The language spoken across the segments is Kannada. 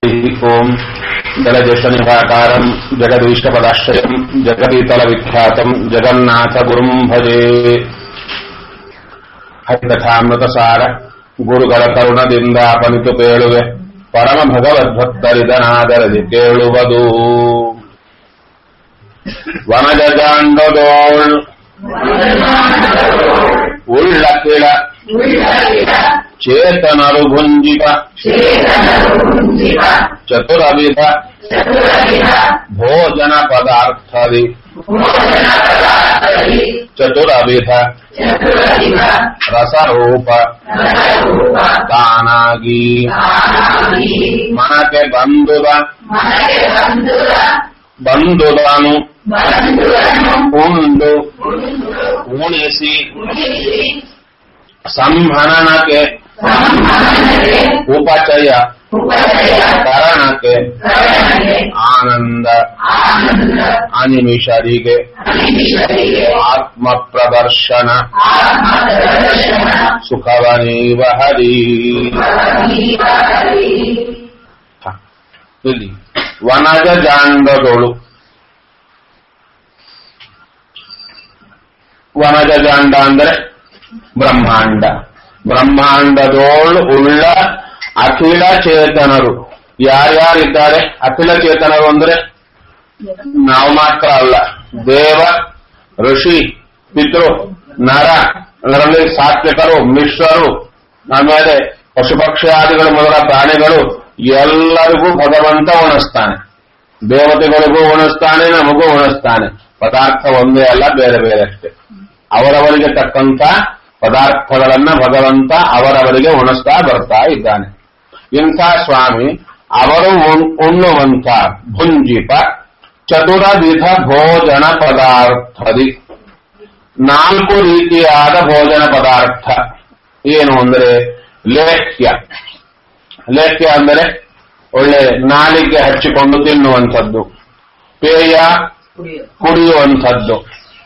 ఓం జలజేషనిభాకారం జగదీష్టపదాశ్రయం జగదీతల విఖ్యాతం జగన్నాథ గురుం భజే ಹರಿಕಥಾಮೃತಸಾರ ಗುರುಗಳ ಕರುಣದಿಂದಾಪನಿತು ಪೇಳುವೆ ಪರಮ ಭಗವದ್ಭಕ್ತರಿದನಾದರದಿ ಕೇಳುವುದು ವನಜಗಾಂಡದೋಳ್ ಉಳ್ಳ ಕಿಳ ಚೇತನರು ಭುಂಜಿಪ ಚತುರವಿಧ ಭೋಜನ ಪದಾರ್ಥದಿ ಚತುರವಿಧ ರಸರೂಪ ತಾನಾಗಿ ಮನಕ್ಕೆ ಬಂದುದ ಬಂದುದನು ಉಂಡು ಉಣಿಸಿ ಸಂಹನನಕ್ಕೆ ಉಪಚಯ ಕರಣಕ್ಕೆ ಆನಂದ ಅನಿಮಿಷರಿಗೆ ಆತ್ಮ ಪ್ರದರ್ಶನ ಸುಖವನೀವ ಹರಿ ಹ, ಇಲ್ಲಿ ವನಜ ಜಾಂಡದೊಳು ವನಜ ಜಾಂಡ ಅಂದ್ರೆ ಬ್ರಹ್ಮಾಂಡ ಬ್ರಹ್ಮಾಂಡದೋಳು ಉಳ್ಳ ಅಖಿಲ ಚೇತನರು ಯಾರ್ಯಾರಿದ್ದಾರೆ ಅಖಿಲ ಚೇತನರು ಅಂದ್ರೆ ನಾವು ಮಾತ್ರ ಅಲ್ಲ ದೇವ ಋಷಿ ಪಿತೃ ನರ ಅದರಲ್ಲಿ ಸಾತ್ವಿಕರು ಮಿಶ್ರರು ಆಮೇಲೆ ಪಶುಪಕ್ಷಾದಿಗಳು ಮೊದಲ ಪ್ರಾಣಿಗಳು ಎಲ್ಲರಿಗೂ ಭಗವಂತ ಉಣಿಸ್ತಾನೆ ದೇವತೆಗಳಿಗೂ ಉಣಿಸ್ತಾನೆ ನಮಗೂ ಉಣಿಸ್ತಾನೆ ಪದಾರ್ಥ ಒಂದೇ ಅಲ್ಲ ಬೇರೆ ಬೇರೆ ಅಷ್ಟೇ ಅವರವರಿಗೆ ತಕ್ಕಂತ ಪದಾರ್ಥಗಳನ್ನ ಭಗವಂತ ಅವರವರಿಗೆ ಉಣಿಸ್ತಾ ಬರ್ತಾ ಇದ್ದಾನೆ ಇಂಥ ಸ್ವಾಮಿ ಅವರು ಉಣ್- ಉಣ್ಣುವಂತ ಭುಂಜಿಪ ಚತುರವಿಧ ಭೋಜನ ಪದಾರ್ಥದಿ ನಾಲ್ಕು ರೀತಿಯಾದ ಭೋಜನ ಪದಾರ್ಥ ಏನು ಅಂದ್ರೆ ಲೇಖ್ಯ ಲೇಖ್ಯ ಅಂದರೆ ಒಳ್ಳೆ ನಾಲಿಗೆ ಹಚ್ಚಿಕೊಂಡು ತಿನ್ನುವಂಥದ್ದು ಪೇಯ ಕುಡಿಯುವಂಥದ್ದು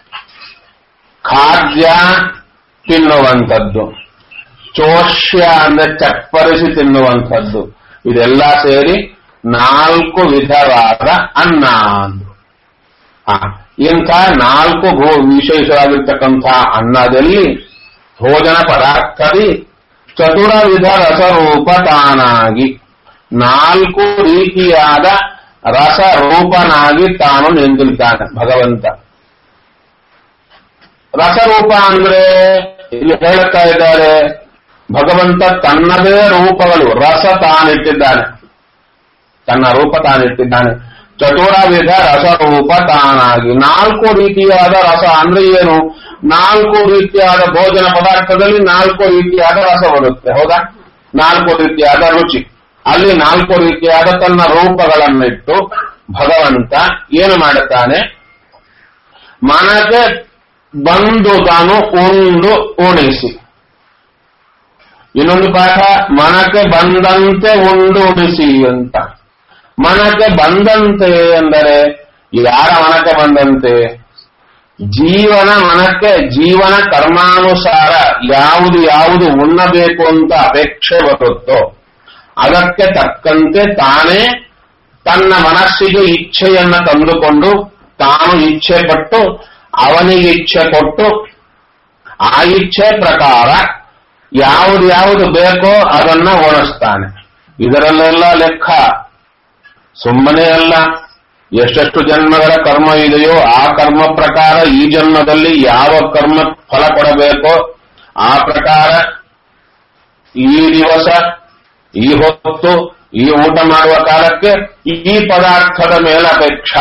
ಖಾದ್ಯ ತಿನ್ನುವಂಥದ್ದು ಚೋಷ್ಯ ಅಂದ್ರೆ ಚಪ್ಪರಿಸಿ ತಿನ್ನುವಂಥದ್ದು ಇದೆಲ್ಲ ಸೇರಿ ನಾಲ್ಕು ವಿಧವಾದ ಅನ್ನ ಅಂದ್ರು ಆ, ಇಂಥ ನಾಲ್ಕು ಭೂ ವಿಶೇಷವಾಗಿರ್ತಕ್ಕಂಥ ಅನ್ನದಲ್ಲಿ ಭೋಜನ ಪದಾರ್ಥದಿ ಚತುರ ವಿಧ ರಸರೂಪ ತಾನಾಗಿ ನಾಲ್ಕು ರೀತಿಯಾದ ರಸರೂಪನಾಗಿ ತಾನು ನಿಂತಿದ್ದಾನೆ ಭಗವಂತ ರಸರೂಪ ಅಂದ್ರೆ ಇಲ್ಲಿ ಹೇಳುತ್ತಾ ಇದ್ದಾರೆ ಭಗವಂತ ತನ್ನದೇ ರೂಪಗಳು ರಸ ತಾನಿಟ್ಟಿದ್ದಾನೆ ತನ್ನ ರೂಪ ತಾನಿಟ್ಟಿದ್ದಾನೆ ಚತುರ ವಿಧ ರಸರೂಪ ತಾನಾಗಿ ನಾಲ್ಕು ರೀತಿಯಾದ ರಸ ಅಂದ್ರೆ ಏನು ನಾಲ್ಕು ರೀತಿಯಾದ ಭೋಜನ ಪದಾರ್ಥದಲ್ಲಿ ನಾಲ್ಕು ರೀತಿಯಾದ ರಸ ಬರುತ್ತೆ ಹೌದಾ ನಾಲ್ಕು ರೀತಿಯಾದ ರುಚಿ ಅಲ್ಲಿ ನಾಲ್ಕು ರೀತಿಯಾದ ತನ್ನ ರೂಪಗಳನ್ನಿಟ್ಟು ಭಗವಂತ ಏನು ಮಾಡುತ್ತಾನೆ ಮನಕ್ಕೆ ಬಂದು ತಾನು ಉಂಡು ಉಣಿಸಿ ಇನ್ನೊಂದು ಪಾಠ ಮನಕ್ಕೆ ಬಂದಂತೆ ಉಂಡು ಉಣಿಸಿ ಅಂತ ಮನಕ್ಕೆ ಬಂದಂತೆ ಎಂದರೆ ಯಾರ ಮನಕ್ಕೆ ಬಂದಂತೆ ಜೀವನ ಮನಕ್ಕೆ ಜೀವನ ಕರ್ಮಾನುಸಾರ ಯಾವುದು ಯಾವುದು ಉಣ್ಣಬೇಕು ಅಂತ ಅಪೇಕ್ಷೆ ಬರುತ್ತೋ ಅದಕ್ಕೆ ತಕ್ಕಂತೆ ತಾನೇ ತನ್ನ ಮನಸ್ಸಿಗೆ ಇಚ್ಛೆಯನ್ನ ತಂದುಕೊಂಡು ತಾನು ಇಚ್ಛೆ ಪಟ್ಟು ಅವನಿಗೆ ಇಚ್ಛೆ ಕೊಟ್ಟು ಆ ಇಚ್ಛೆ ಪ್ರಕಾರ ಯಾವುದು ಯಾವುದು ಬೇಕೋ ಅದನ್ನ ಉಣಿಸ್ತಾನೆ ಇದರಲ್ಲೆಲ್ಲ ಲೆಕ್ಕ ಸುಮ್ಮನೆ ಅಲ್ಲ ಎಷ್ಟೆಷ್ಟು ಜನ್ಮಗಳ ಕರ್ಮ ಇದೆಯೋ ಆ ಕರ್ಮ ಪ್ರಕಾರ ಈ ಜನ್ಮದಲ್ಲಿ ಯಾವ ಕರ್ಮ ಫಲ ಕೊಡಬೇಕೋ ಆ ಪ್ರಕಾರ ಈ ದಿವಸ ಈ ಹೊತ್ತು ಈ ಊಟ ಮಾಡುವ ಕಾಲಕ್ಕೆ ಈ ಪದಾರ್ಥದ ಮೇಲೆ ಅಪೇಕ್ಷ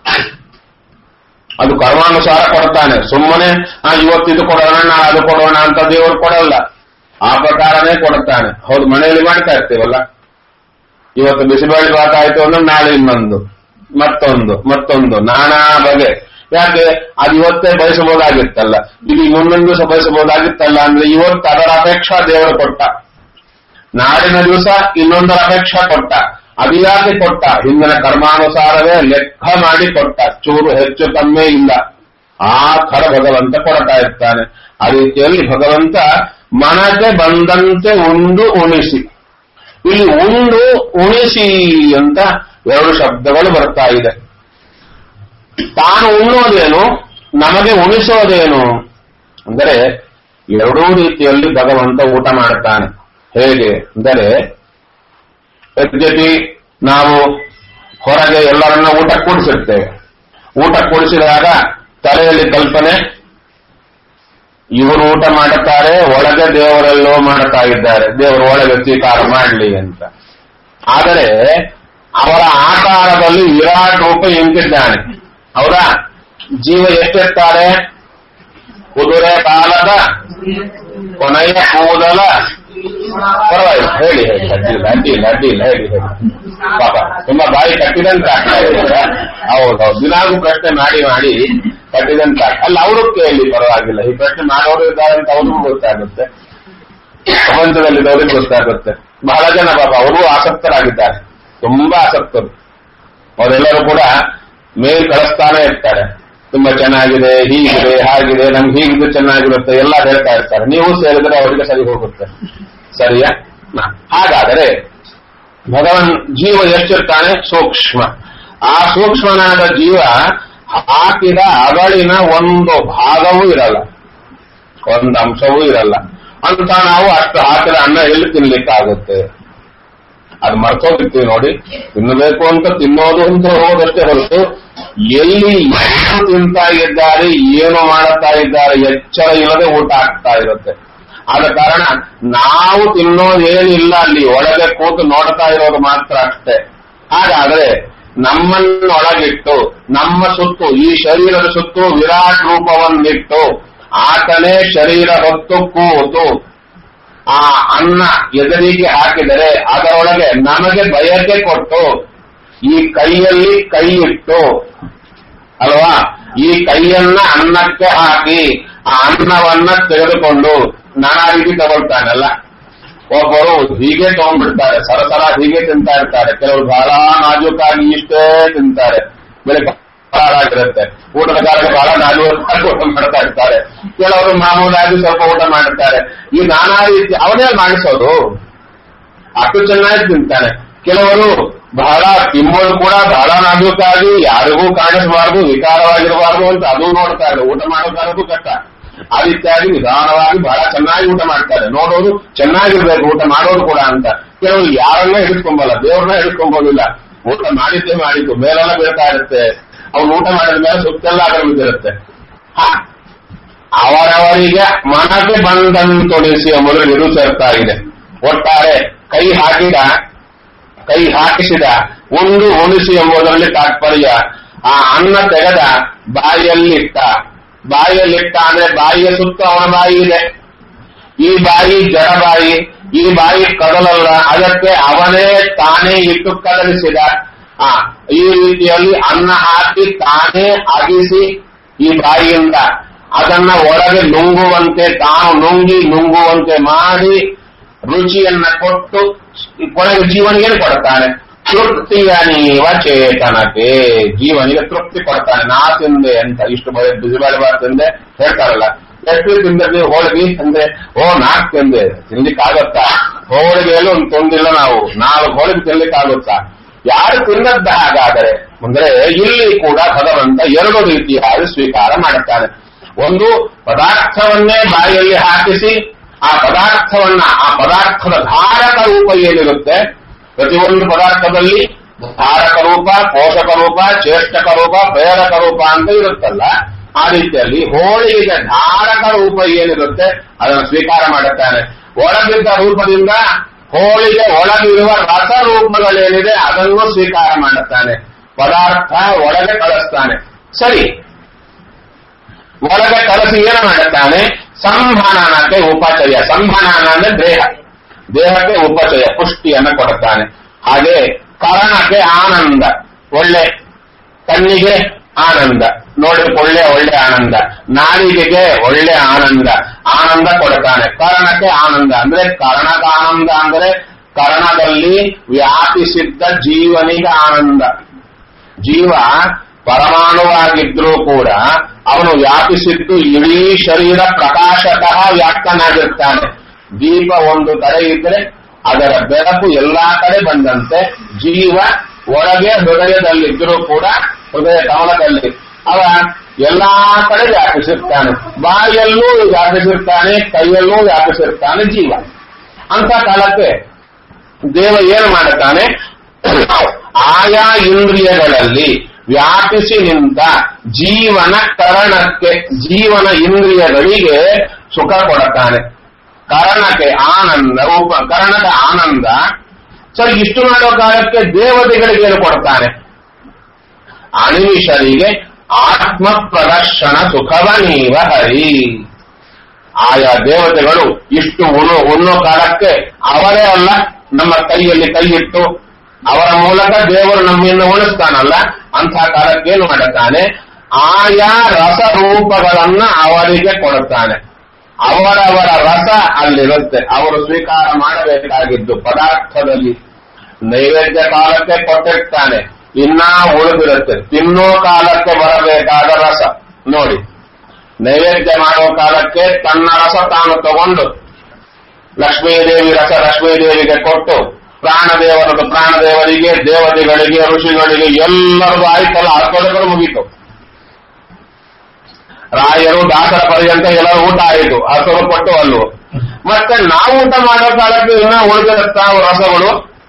ಅದು ಕರ್ಮಾನುಸಾರ ಕೊಡ್ತಾನೆ ಸುಮ್ಮನೆ ಆ ಇವತ್ತು ಇದು ಕೊಡೋಣ ನಾಳೆ ಅದು ಕೊಡೋಣ ಅಂತ ದೇವರು ಕೊಡಲ್ಲ ಆ ಪ್ರಕಾರನೇ ಕೊಡ್ತಾನೆ ಹೌದು ಮನೆಯಲ್ಲಿ ಮಾಡ್ತಾ ಇರ್ತೀವಲ್ಲ ಇವತ್ತು ಬಿಸಿಬೇಳೆ ಭಾತ ಆಯ್ತು ಅಂದ್ರೆ ನಾಳೆ ಇನ್ನೊಂದು ಮತ್ತೊಂದು ಮತ್ತೊಂದು ನಾನಾ ಬಗೆ ಯಾಕೆ ಅದು ಇವತ್ತೇ ಬಯಸಬಹುದಾಗಿತ್ತಲ್ಲ ಇದು ಮುಂದೊಂದು ದಿವಸ ಬಯಸಬಹುದಾಗಿತ್ತಲ್ಲ ಅಂದ್ರೆ ಇವತ್ತು ಅದರ ಅಪೇಕ್ಷಾ ದೇವರು ಕೊಟ್ಟ ನಾಳಿನ ದಿವಸ ಇನ್ನೊಂದರ ಅಪೇಕ್ಷಾ ಕೊಟ್ಟ ಅದು ಯಾಕೆ ಕೊಟ್ಟ ಹಿಂದಿನ ಕರ್ಮಾನುಸಾರವೇ ಲೆಕ್ಕ ಮಾಡಿ ಕೊಟ್ಟ ಚೂರು ಹೆಚ್ಚು ಕಮ್ಮಿ ಇಲ್ಲ ಆ ಥರ ಭಗವಂತ ಕೊಡ್ತಾ ಇರ್ತಾನೆ ಆ ರೀತಿಯಲ್ಲಿ ಭಗವಂತ ಮನಕ್ಕೆ ಬಂದಂತೆ ಉಂಡು ಉಣಿಸಿ ಇಲ್ಲಿ ಉಂಡು ಉಣಿಸಿ ಅಂತ ಎರಡು ಶಬ್ದಗಳು ಬರ್ತಾ ಇದೆ ತಾನು ಉಣ್ಣೋದೇನು ನಮಗೆ ಉಣಿಸೋದೇನು ಅಂದರೆ ಎರಡೂ ರೀತಿಯಲ್ಲಿ ಭಗವಂತ ಊಟ ಮಾಡುತ್ತಾನೆ ಹೇಗೆ ಅಂದರೆ ಯದ್ಯಪಿ ನಾವು ಹೊರಗೆ ಎಲ್ಲರನ್ನ ಊಟ ಕೂಡಿಸಿರ್ತೇವೆ ಊಟ ಕೂಡಿಸಿದಾಗ ತಲೆಯಲ್ಲಿ ಕಲ್ಪನೆ ಇವರು ಊಟ ಮಾಡುತ್ತಾರೆ ಒಳಗೆ ದೇವರೆಲ್ಲೋ ಮಾಡುತ್ತಾ ಇದ್ದಾರೆ ದೇವರು ಒಳಗೆ ಸ್ವೀಕಾರ ಮಾಡಲಿ ಅಂತ ಆದರೆ ಅವರ ಆಕಾರದಲ್ಲಿ ವಿರಾಟ್ ರೂಪ ಇಂತಿದ್ದಾನೆ ಅವರ ಜೀವ ಎಷ್ಟಿರ್ತಾರೆ ಕುದುರೆ ಕಾಲದ ಕೊನೆಯ ಕೂದಲ ಪರವಾಗಿಲ್ಲ ಹೇಳಿ ಹೇಳಿ ಅಡ್ಡಿಲ್ಲ ಅಡ್ಡಿಲ್ಲ ಅಡ್ಡಿಲ್ಲ ಹೇಳಿ ಹೇಳಿ ಪಾಪ ತುಂಬಾ ಬಾಯಿ ಕಟ್ಟಿದಂತ ಆಗ್ತಾ ಇದೆ ಹೌದೌದು ದಿನಾಗೂ ಪ್ರಶ್ನೆ ಮಾಡಿ ಮಾಡಿ ಕಟ್ಟಿದಂತ ಅಲ್ಲ ಅವರು ಕೇಳಿ ಪರವಾಗಿಲ್ಲ ಈ ಪ್ರಶ್ನೆ ಮಾಡೋರು ಇದ್ದಾರೆ ಅಂತ ಅವ್ರಿಗೂ ಗೊತ್ತಾಗುತ್ತೆ ಪ್ರಪಂಚದಲ್ಲಿದ್ದವ್ರಿಗೆ ಗೊತ್ತಾಗುತ್ತೆ ಬಹಳ ಜನ ಪಾಪ ಅವರು ಆಸಕ್ತರಾಗಿದ್ದಾರೆ ತುಂಬಾ ಆಸಕ್ತರು ಅವರೆಲ್ಲರೂ ಕೂಡ ಮೇಲ್ ಕಳಿಸ್ತಾನೆ ಇರ್ತಾರೆ ತುಂಬಾ ಚೆನ್ನಾಗಿದೆ ಹೀಗಿದೆ ಹಾಗಿದೆ ನಮ್ಗೆ ಹೀಗಿದ್ದು ಚೆನ್ನಾಗಿರುತ್ತೆ ಎಲ್ಲ ಹೇಳ್ತಾ ಇರ್ತಾರೆ ನೀವು ಸೇರಿದ್ರೆ ಅವರಿಗೆ ಸರಿ ಹೋಗುತ್ತೆ ಸರಿಯಾ ಹ. ಹಾಗಾದರೆ ಭಗವನ್ ಜೀವ ಎಷ್ಟಿರ್ತಾನೆ ಸೂಕ್ಷ್ಮ ಆ ಸೂಕ್ಷ್ಮನಾದ ಜೀವ ಹಾಕಿದ ಅಗಳಿನ ಒಂದು ಭಾಗವೂ ಇರಲ್ಲ ಒಂದು ಅಂಶವೂ ಇರಲ್ಲ ಅಂತ ನಾವು ಅಷ್ಟು ಹಾಕಿದ ಅನ್ನ ಎಲ್ಲಿ ತಿನ್ಲಿಕ್ಕಾಗುತ್ತೆ ಅದು ಮರ್ತೋಗಿರ್ತೀವಿ ನೋಡಿ ತಿನ್ನಬೇಕು ಅಂತ ತಿನ್ನೋದು ಅಂತ ಹೋಗೋದಷ್ಟೇ ಹೊರತು ಎಲ್ಲಿ ಏನು ತಿಂತಾ ಇದ್ದಾರೆ ಏನು ಮಾಡುತ್ತಾ ಇದ್ದಾರೆ ಎಚ್ಚರ ಇಲ್ಲದೆ ಊಟ ಆಗ್ತಾ ಇರುತ್ತೆ ಆದ ಕಾರಣ ನಾವು ತಿನ್ನೋದೇನಿಲ್ಲ ಅಲ್ಲಿ ಒಳಗೆ ಕೂತು ನೋಡ್ತಾ ಇರೋದು ಮಾತ್ರ ಅಷ್ಟೇ ಹಾಗಾದ್ರೆ ನಮ್ಮನ್ನೊಳಗಿಟ್ಟು ನಮ್ಮ ಸುತ್ತು ಈ ಶರೀರದ ಸುತ್ತು ವಿರಾಟ್ ರೂಪವನ್ನಿಟ್ಟು ಆತನೇ ಶರೀರ ಹೊತ್ತು ಕೂತು ಆ ಅನ್ನ ಎದುರಿಗೆ ಹಾಕಿದರೆ ಅದರೊಳಗೆ ನಮಗೆ ಬಯಕೆ ಕೊಟ್ಟು ಈ ಕೈಯಲ್ಲಿ ಕೈ ಇಟ್ಟು ಅಲ್ವಾ ಈ ಕೈಯನ್ನ ಅನ್ನಕ್ಕೆ ಹಾಕಿ ಆ ಅನ್ನವನ್ನ ತೆಗೆದುಕೊಂಡು ನಾನಾ ರೀತಿ ತಗೊಳ್ತಾನಲ್ಲ ಒಬ್ಬರು ಹೀಗೆ ತಗೊಂಡ್ಬಿಡ್ತಾರೆ ಸರಸರ ಹೀಗೆ ತಿಂತಾ ಇರ್ತಾರೆ ಕೆಲವರು ಬಹಳ ನಾಜೂಕಾಗಿ ಇಷ್ಟೇ ತಿಂತಾರೆ ಬೆಳಿಗ್ಗೆ ಆಗಿರುತ್ತೆ ಊಟದ ಕಾಲಕ್ಕೆ ಬಹಳ ನಾಜೂಕಾಗಿ ಊಟ ಮಾಡ್ತಾ ಇರ್ತಾರೆ ಕೆಲವರು ಮಾಮೂಲಾಗಿ ಸ್ವಲ್ಪ ಊಟ ಮಾಡಿರ್ತಾರೆ ಈ ನಾನಾ ರೀತಿ ಅವನೇ ಮಾಡಿಸೋದು ಅಷ್ಟು ಚೆನ್ನಾಗಿ ತಿಂತಾನೆ ಕೆಲವರು ಬಹಳ ತಿನ್ನೋದು ಕೂಡ ಬಹಳ ನಾಜೂಕಾಗಿ ಯಾರಿಗೂ ಕಾಣಿಸಬಾರ್ದು ವಿಕಾರವಾಗಿರಬಾರ್ದು ಅಂತ ಅದು ನೋಡ್ತಾರೆ ಊಟ ಮಾಡೋದು ಕಷ್ಟ ಆ ರೀತಿಯಾಗಿ ನಿಧಾನವಾಗಿ ಬಹಳ ಚೆನ್ನಾಗಿ ಊಟ ಮಾಡ್ತಾರೆ ನೋಡೋದು ಚೆನ್ನಾಗಿರ್ಬೇಕು ಊಟ ಮಾಡೋದು ಕೂಡ ಅಂತ ಕೆಲವರು ಯಾರನ್ನ ಹಿಡಿಸ್ಕೊಂಬಲ್ಲ ದೇವ್ರನ್ನ ಹಿಡಿಸ್ಕೊಂಬೋದಿಲ್ಲ ಊಟ ಮಾಡಿದ್ದೇ ಮಾಡಿದ್ದು ಮೇಲೆಲ್ಲ ಬೀಳ್ತಾ ಇರುತ್ತೆ ಅವ್ನು ಊಟ ಮಾಡಿದ ಮೇಲೆ ಸುತ್ತೆಲ್ಲ ಅದರ ಬಿದ್ದಿರುತ್ತೆ ಹಾ ಅವರವರಿಗೆ ಮನಕ್ಕೆ ಬಂದಂತೊಡಿಸಿ ಎಂಬುದರಲ್ಲಿ ಇದು ಸೇರ್ತಾ ಇದೆ ಒಟ್ಟಾರೆ ಕೈ ಹಾಕಿದ ಕೈ ಹಾಕಿಸಿದ ಒಂದು ಉಣಿಸಿ ಎಂಬುದರಲ್ಲಿ ತಾತ್ಪರ್ಯ ಆ ಅನ್ನ ತೆಗೆದ ಬಾಯಿಯಲ್ಲಿಟ್ಟ ಬಾಯಿಯಲ್ಲಿಟ್ಟ ಅಂದ್ರೆ ಬಾಯಿಯ ಸುತ್ತ ಅವನ ಬಾಯಿ ಇದೆ ಈ ಬಾಯಿ ಜಡ ಬಾಯಿ ಈ ಬಾಯಿ ಕದಲಲ್ಲ ಅದಕ್ಕೆ ಅವನೇ ತಾನೇ ಇಟ್ಟು ಕದಲಿಸಿದ ಆ ಈ ರೀತಿಯಲ್ಲಿ ಅನ್ನ ಹಾಕಿ ತಾನೇ ಅಗಿಸಿ ಈ ಬಾಯಿಯಿಂದ ಅದನ್ನ ಒಳಗೆ ನುಂಗುವಂತೆ ತಾನು ನುಂಗಿ ನುಂಗುವಂತೆ ಮಾಡಿ ರುಚಿಯನ್ನ ಕೊಟ್ಟು ಕೊನೆಗೆ ಜೀವನಿಗೆ ಕೊಡ್ತಾನೆ ತೃಪ್ತಿಯ ನೀವ ಚೇತನಕ್ಕೆ ಜೀವನಿಗೆ ತೃಪ್ತಿ ಕೊಡ್ತಾನೆ ನಾ ತಿಂದೆ ಅಂತ ಇಷ್ಟು ಬಿಸಿಬೇಳೆಬಾರ್ ತಿಂದೆ ಹೇಳ್ತಾರಲ್ಲ ಎಷ್ಟು ತಿಂದ್ರೆ ನೀವು ಹೋಳಿಗೆ ಅಂದ್ರೆ ಓ ನಾಲ್ಕು ತಿಂದೆ ತಿನ್ಲಿಕ್ಕಾಗತ್ತಾ ಹೋಳಿಗೆಯಲ್ಲಿ ಒಂದು ತೊಂದಿಲ್ಲ ನಾವು ನಾಲ್ಕು ಹೋಳಿಗೆ ತಿನ್ಲಿಕ್ಕಾಗುತ್ತಾ ಯಾರು ತಿನ್ನದ್ದ ಹಾಗಾದರೆ ಅಂದ್ರೆ ಇಲ್ಲಿ ಕೂಡ ಭಗವಂತ ಎರಡು ರೀತಿಯಾಗಿ ಸ್ವೀಕಾರ ಮಾಡುತ್ತಾನೆ ಒಂದು ಪದಾರ್ಥವನ್ನೇ ಬಾಯಲ್ಲಿ ಹಾಕಿಸಿ ಆ ಪದಾರ್ಥವನ್ನ ಆ ಪದಾರ್ಥದ ಧಾರಕ ರೂಪ ಏನಿರುತ್ತೆ ಪ್ರತಿಯೊಂದು ಪದಾರ್ಥದಲ್ಲಿ ಧಾರಕ ರೂಪ ಪೋಷಕ ರೂಪ ಚೇಷ್ಟಕ ರೂಪ ಪ್ರೇರಕ ರೂಪ ಅಂತ ಇರುತ್ತಲ್ಲ ಆ ರೀತಿಯಲ್ಲಿ ಹೋಳಿಗೆಗೆ ಧಾರಕ ರೂಪ ಏನಿರುತ್ತೆ ಅದನ್ನು ಸ್ವೀಕಾರ ಮಾಡುತ್ತಾನೆ ಒಳಗಿದ್ದ ರೂಪದಿಂದ ಹೋಳಿಗೆ ಒಳಗಿರುವ ರಸ ರೂಪಗಳೇನಿದೆ ಅದನ್ನು ಸ್ವೀಕಾರ ಮಾಡುತ್ತಾನೆ ಪದಾರ್ಥ ಒಳಗೆ ಕಳಿಸ್ತಾನೆ ಸರಿ ಒಳಗೆ ಕಲಸಿ ಏನು ಮಾಡುತ್ತಾನೆ ಸಂಹನನಕ್ಕೆ ಉಪಚಯ ಸಂಹನನ ಅಂದ್ರೆ ದೇಹ ದೇಹಕ್ಕೆ ಉಪಚಯ ಪುಷ್ಟಿಯನ್ನು ಕೊಡುತ್ತಾನೆ ಹಾಗೆ ಕರಣಕ್ಕೆ ಆನಂದ ಒಳ್ಳೆ ಕಣ್ಣಿಗೆ ಆನಂದ ನೋಡಲಿಕ್ಕೆ ಒಳ್ಳೆ ಒಳ್ಳೆ ಆನಂದ ನಾಲಿಗೆಗೆ ಒಳ್ಳೆ ಆನಂದ ಆನಂದ ಕೊಡುತ್ತಾನೆ ಕರ್ಣಕ್ಕೆ ಆನಂದ ಅಂದ್ರೆ ಕರ್ಣಕ ಆನಂದ ಅಂದ್ರೆ ಕರ್ಣದಲ್ಲಿ ವ್ಯಾಪಿಸಿದ್ದ ಜೀವನಿಗೆ ಆನಂದ ಜೀವ ಪರಮಾಣುವಾಗಿದ್ರೂ ಕೂಡ ಅವನು ವ್ಯಾಪಿಸಿದ್ದು ಇಡೀ ಶರೀರ ಪ್ರಕಾಶತಃ ವ್ಯಾಪ್ತನಾಗಿರ್ತಾನೆ ದೀಪ ಒಂದು ಕಡೆ ಇದ್ರೆ ಅದರ ಬೆಳಕು ಎಲ್ಲಾ ಕಡೆ ಬಂದಂತೆ ಜೀವ ಒಳಗೆ ಹೃದಯದಲ್ಲಿದ್ದರೂ ಕೂಡ ಹೃದಯ ಕಮಲದಲ್ಲಿ ಅವ ಎಲ್ಲಾ ಕಡೆ ವ್ಯಾಪಿಸಿರ್ತಾನೆ ಬಾಯಲ್ಲೂ ವ್ಯಾಪಿಸಿರ್ತಾನೆ ಕೈಯಲ್ಲೂ ವ್ಯಾಪಿಸಿರ್ತಾನೆ ಜೀವ ಅಂತ ಕಾಲಕ್ಕೆ ದೇವ ಏನು ಮಾಡುತ್ತಾನೆ ಆಯಾ ಇಂದ್ರಿಯಗಳಲ್ಲಿ ವ್ಯಾಪಿಸಿ ನಿಂತ ಜೀವನ ಕರಣಕ್ಕೆ ಜೀವನ ಇಂದ್ರಿಯಗಳಿಗೆ ಸುಖ ಕೊಡುತ್ತಾನೆ ಕರಣಕ್ಕೆ ಆನಂದ ಉಪ ಕರಣದ ಆನಂದ ಸರಿ ಇಷ್ಟು ಮಾಡುವ ಕಾಲಕ್ಕೆ ದೇವತೆಗಳಿಗೆ ಏನು ಕೊಡ್ತಾನೆ ಅನಿಮಿಷರಿಗೆ ಆತ್ಮ ಪ್ರದರ್ಶನ ಸುಖವನೀವ ಹರಿ ಆಯಾ ದೇವತೆಗಳು ಇಷ್ಟು ಉಣ್ಣು ಉಣ್ಣೋ ಕಾಲಕ್ಕೆ ಅವರೇ ಅಲ್ಲ ನಮ್ಮ ಕೈಯಲ್ಲಿ ಕೈ ಇಟ್ಟು ಅವರ ಮೂಲಕ ದೇವರು ನಮ್ಮಿಂದ ಉಣಿಸ್ತಾನಲ್ಲ ಅಂಥ ಕಾಲಕ್ಕೆ ಏನು ಮಾಡುತ್ತಾನೆ ಆಯಾ ರಸರೂಪಗಳನ್ನ ಅವರಿಗೆ ಕೊಡುತ್ತಾನೆ ಅವರವರ ರಸ ಅಲ್ಲಿರುತ್ತೆ ಅವರು ಸ್ವೀಕಾರ ಮಾಡಬೇಕಾಗಿದ್ದು ಪದಾರ್ಥದಲ್ಲಿ ನೈವೇದ್ಯ ಕಾಲಕ್ಕೆ ಕೊಟ್ಟಿರ್ತಾನೆ ಇನ್ನ ಉಳಿದಿರುತ್ತೆ ತಿನ್ನೋ ಕಾಲಕ್ಕೆ ಬರಬೇಕಾದ ರಸ ನೋಡಿ ನೈವೇದ್ಯ ಮಾಡೋ ಕಾಲಕ್ಕೆ ತನ್ನ ರಸ ತಾನು ತಗೊಂಡು ಲಕ್ಷ್ಮೀದೇವಿ ರಸ ಲಕ್ಷ್ಮೀದೇವಿಗೆ ಕೊಟ್ಟು ಪ್ರಾಣದೇವರದು ಪ್ರಾಣದೇವರಿಗೆ ದೇವತೆಗಳಿಗೆ ಋಷಿಗಳಿಗೆ ಎಲ್ಲರಿಗೂ ಆಯ್ತಲ್ಲ ಅರ್ಪಣೆಗಳು ಮುಗೀತು ರಾಯರು ದಾಸರ ಪರ್ಯಂತ ಎಲ್ಲರೂ ಊಟ ಆಯಿತು ಹಸರು ಕೊಟ್ಟು ಅಲ್ಲು ಮತ್ತೆ ನಾವು ಊಟ ಮಾಡೋ ಕಾಲಕ್ಕೆ ಇನ್ನ ಉಳಿದಿರುತ್ತಾವ ರಸಗಳು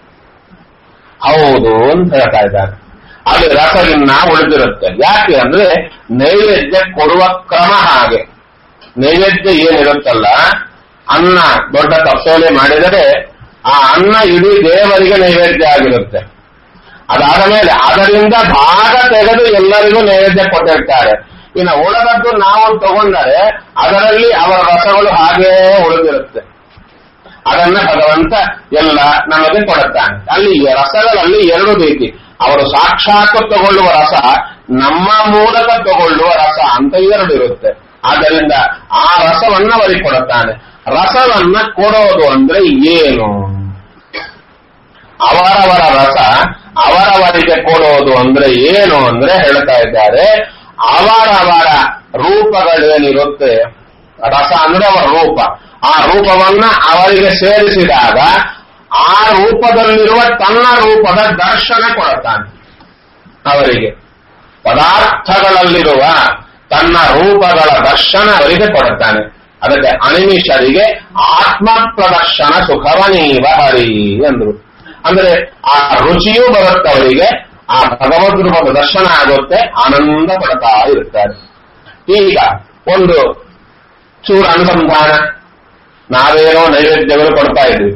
ಹೌದು ಅಂತ ಹೇಳ್ತಾ ಇದ್ದಾರೆ ಅದು ರಸ ಇನ್ನ ಉಳಿದಿರುತ್ತೆ ಯಾಕೆ ಅಂದ್ರೆ ನೈವೇದ್ಯ ಕೊಡುವ ಕ್ರಮ ಹಾಗೆ ನೈವೇದ್ಯ ಏನಿರುತ್ತಲ್ಲ ಅನ್ನ ದೊಡ್ಡ ತಪ್ಪಲೆ ಮಾಡಿದರೆ ಆ ಅನ್ನ ಇಡೀ ದೇವರಿಗೆ ನೈವೇದ್ಯ ಆಗಿರುತ್ತೆ ಅದಾದ ಮೇಲೆ ಅದರಿಂದ ಭಾಗ ತೆಗೆದು ಎಲ್ಲರಿಗೂ ನೈವೇದ್ಯ ಕೊಟ್ಟಿರ್ತಾರೆ ಇನ್ನು ಉಳಿದದ್ದು ನಾವು ತಗೊಂಡರೆ ಅದರಲ್ಲಿ ಅವರ ರಸಗಳು ಹಾಗೇ ಉಳಿದಿರುತ್ತೆ ಅದನ್ನ ಭಗವಂತ ಎಲ್ಲ ನಮಗೆ ಕೊಡುತ್ತಾನೆ ಅಲ್ಲಿ ರಸಗಳಲ್ಲಿ ಎರಡು ರೀತಿ ಅವರು ಸಾಕ್ಷಾತ್ ತಗೊಳ್ಳುವ ರಸ ನಮ್ಮ ಮೂಲಕ ತಗೊಳ್ಳುವ ರಸ ಅಂತ ಎರಡು ಇರುತ್ತೆ ಆದ್ದರಿಂದ ಆ ರಸವನ್ನ ಅವರಿಗೆ ಕೊಡುತ್ತಾನೆ ರಸವನ್ನ ಕೊಡೋದು ಅಂದ್ರೆ ಏನು ಅವರವರ ರಸ ಅವರವರಿಗೆ ಕೊಡೋದು ಅಂದ್ರೆ ಏನು ಅಂದ್ರೆ ಹೇಳ್ತಾ ಇದ್ದಾರೆ ಅವರವರ ರೂಪಗಳೇನಿರುತ್ತೆ ರಸ ಅಂದ್ರೆ ಅವರ ರೂಪ ಆ ರೂಪವನ್ನ ಅವರಿಗೆ ಸೇರಿಸಿದಾಗ ಆ ರೂಪದಲ್ಲಿರುವ ತನ್ನ ರೂಪದ ದರ್ಶನ ಕೊಡುತ್ತಾನೆ ಅವರಿಗೆ ಪದಾರ್ಥಗಳಲ್ಲಿರುವ ತನ್ನ ರೂಪಗಳ ದರ್ಶನ ಅವರಿಗೆ ಕೊಡುತ್ತಾನೆ ಅದಕ್ಕೆ ಅನಿಮಿಷರಿಗೆ ಆತ್ಮ ಪ್ರದರ್ಶನ ಸುಖವನೀವ ಹರಿ ಎಂದರು ಅಂದ್ರೆ ಆ ರುಚಿಯೂ ಬರುತ್ತೆ ಅವರಿಗೆ ಆ ಭಗವದ್ ರೂಪದ ದರ್ಶನ ಆಗುತ್ತೆ ಆನಂದ ಪಡ್ತಾ ಇರ್ತಾರೆ ಈಗ ಒಂದು ಚೂರು ಅನುಸಂಧಾನ ನಾವೇನೋ ನೈವೇದ್ಯಗಳು ಕೊಡ್ತಾ ಇದ್ವಿ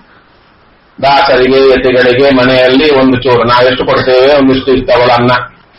ದಾಸರಿಗೆ ಯತಿಗಳಿಗೆ ಮನೆಯಲ್ಲಿ ಒಂದು ಚೂರು ನಾವೆಷ್ಟು ಕೊಡ್ತೇವೆ ಒಂದಿಷ್ಟು ಇಷ್ಟವಳ ಅನ್ನ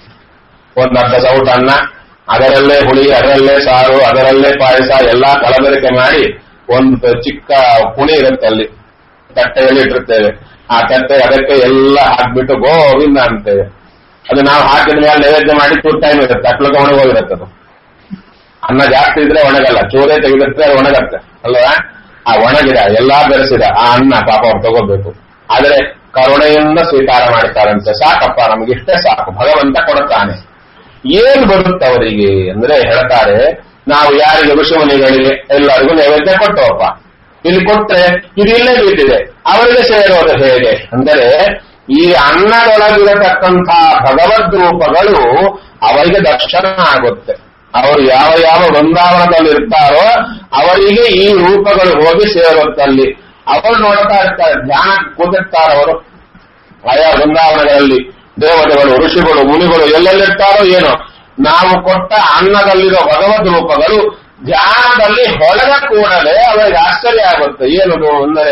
ಒಂದು ಅರ್ಧ ಸೌಟ್ ಅನ್ನ ಅದರಲ್ಲೇ ಹುಳಿ ಅದರಲ್ಲೇ ಸಾರು ಅದರಲ್ಲೇ ಪಾಯಸ ಎಲ್ಲಾ ಕಲಬೆರಕೆ ಮಾಡಿ ಒಂದು ಚಿಕ್ಕ ಪುಣಿ ಇರುತ್ತೆ ಅಲ್ಲಿ ತಟ್ಟೆಯಲ್ಲಿ ಇಟ್ಟಿರ್ತೇವೆ ಆ ತಟ್ಟೆ ಅದಕ್ಕೆ ಎಲ್ಲ ಹಾಕ್ಬಿಟ್ಟು ಗೋವಿಂದ ಅಂತೇವೆ ಅದು ನಾವು ಹಾಕಿದ ಮೇಲೆ ನೈವೇದ್ಯ ಮಾಡಿ ಚೂರು ಟೈಮ್ ಇರುತ್ತೆ ಅಟ್ಲಕ್ಕೆ ಒಣಗೋಗಿರುತ್ತೆ ಅದು ಅನ್ನ ಜಾಸ್ತಿ ಇದ್ರೆ ಒಣಗಲ್ಲ ಚೂರೇ ತೆಗೆದಿರುತ್ತೆ ಅದು ಒಣಗತ್ತೆ ಅಲ್ವಾ ಆ ಒಣಗಿದ ಎಲ್ಲಾ ಬೆರೆಸಿದ ಆ ಅನ್ನ ಪಾಪ ಅವ್ರು ತಗೋಬೇಕು ಆದ್ರೆ ಕರುಣೆಯಿಂದ ಸ್ವೀಕಾರ ಮಾಡ್ತಾರಂತೆ ಸಾಕಪ್ಪ ನಮಗಿಷ್ಟೇ ಸಾಕು ಭಗವಂತ ಕೊಡುತ್ತಾನೆ ಏನ್ ಬರುತ್ತೆ ಅವರಿಗೆ ಅಂದ್ರೆ ಹೇಳ್ತಾರೆ ನಾವು ಯಾರಿಗೆ ಋಷಿಮುನಿಗಳಿಗೆ ಎಲ್ಲರಿಗೂ ನೈವೇದ್ಯ ಕೊಟ್ಟವಪ್ಪ ಇಲ್ಲಿ ಕೊಟ್ರೆ ಇದು ಇಲ್ಲೇ ಬಿಟ್ಟಿದೆ ಅವರಿಗೆ ಸೇರೋದು ಹೇಗೆ ಅಂದರೆ ಈ ಅನ್ನದೊಳಗಿರತಕ್ಕಂಥ ಭಗವದ್ ರೂಪಗಳು ಅವರಿಗೆ ದರ್ಶನ ಆಗುತ್ತೆ ಅವರು ಯಾವ ಯಾವ ವೃಂದಾವನದಲ್ಲಿ ಇರ್ತಾರೋ ಅವರಿಗೆ ಈ ರೂಪಗಳು ಹೋಗಿ ಸೇರುತ್ತಲ್ಲಿ ಅವರು ನೋಡ್ತಾ ಇರ್ತಾರೆ ಧ್ಯಾನ ಕೂತಿರ್ತಾರೆ ಅವರು ಆಯಾ ವೃಂದಾವನಗಳಲ್ಲಿ ದೇವತೆಗಳು ಋಷಿಗಳು ಮುನಿಗಳು ಎಲ್ಲೆಲ್ಲಿರ್ತಾರೋ ಏನೋ ನಾವು ಕೊಟ್ಟ ಅನ್ನದಲ್ಲಿರೋ ಭಗವದ್ ರೂಪಗಳು ಧ್ಯಾನದಲ್ಲಿ ಹೊಳೆದ ಕೂಡಲೇ ಅವರಿಗೆ ಆಶ್ಚರ್ಯ ಆಗುತ್ತೆ ಏನದು ಅಂದರೆ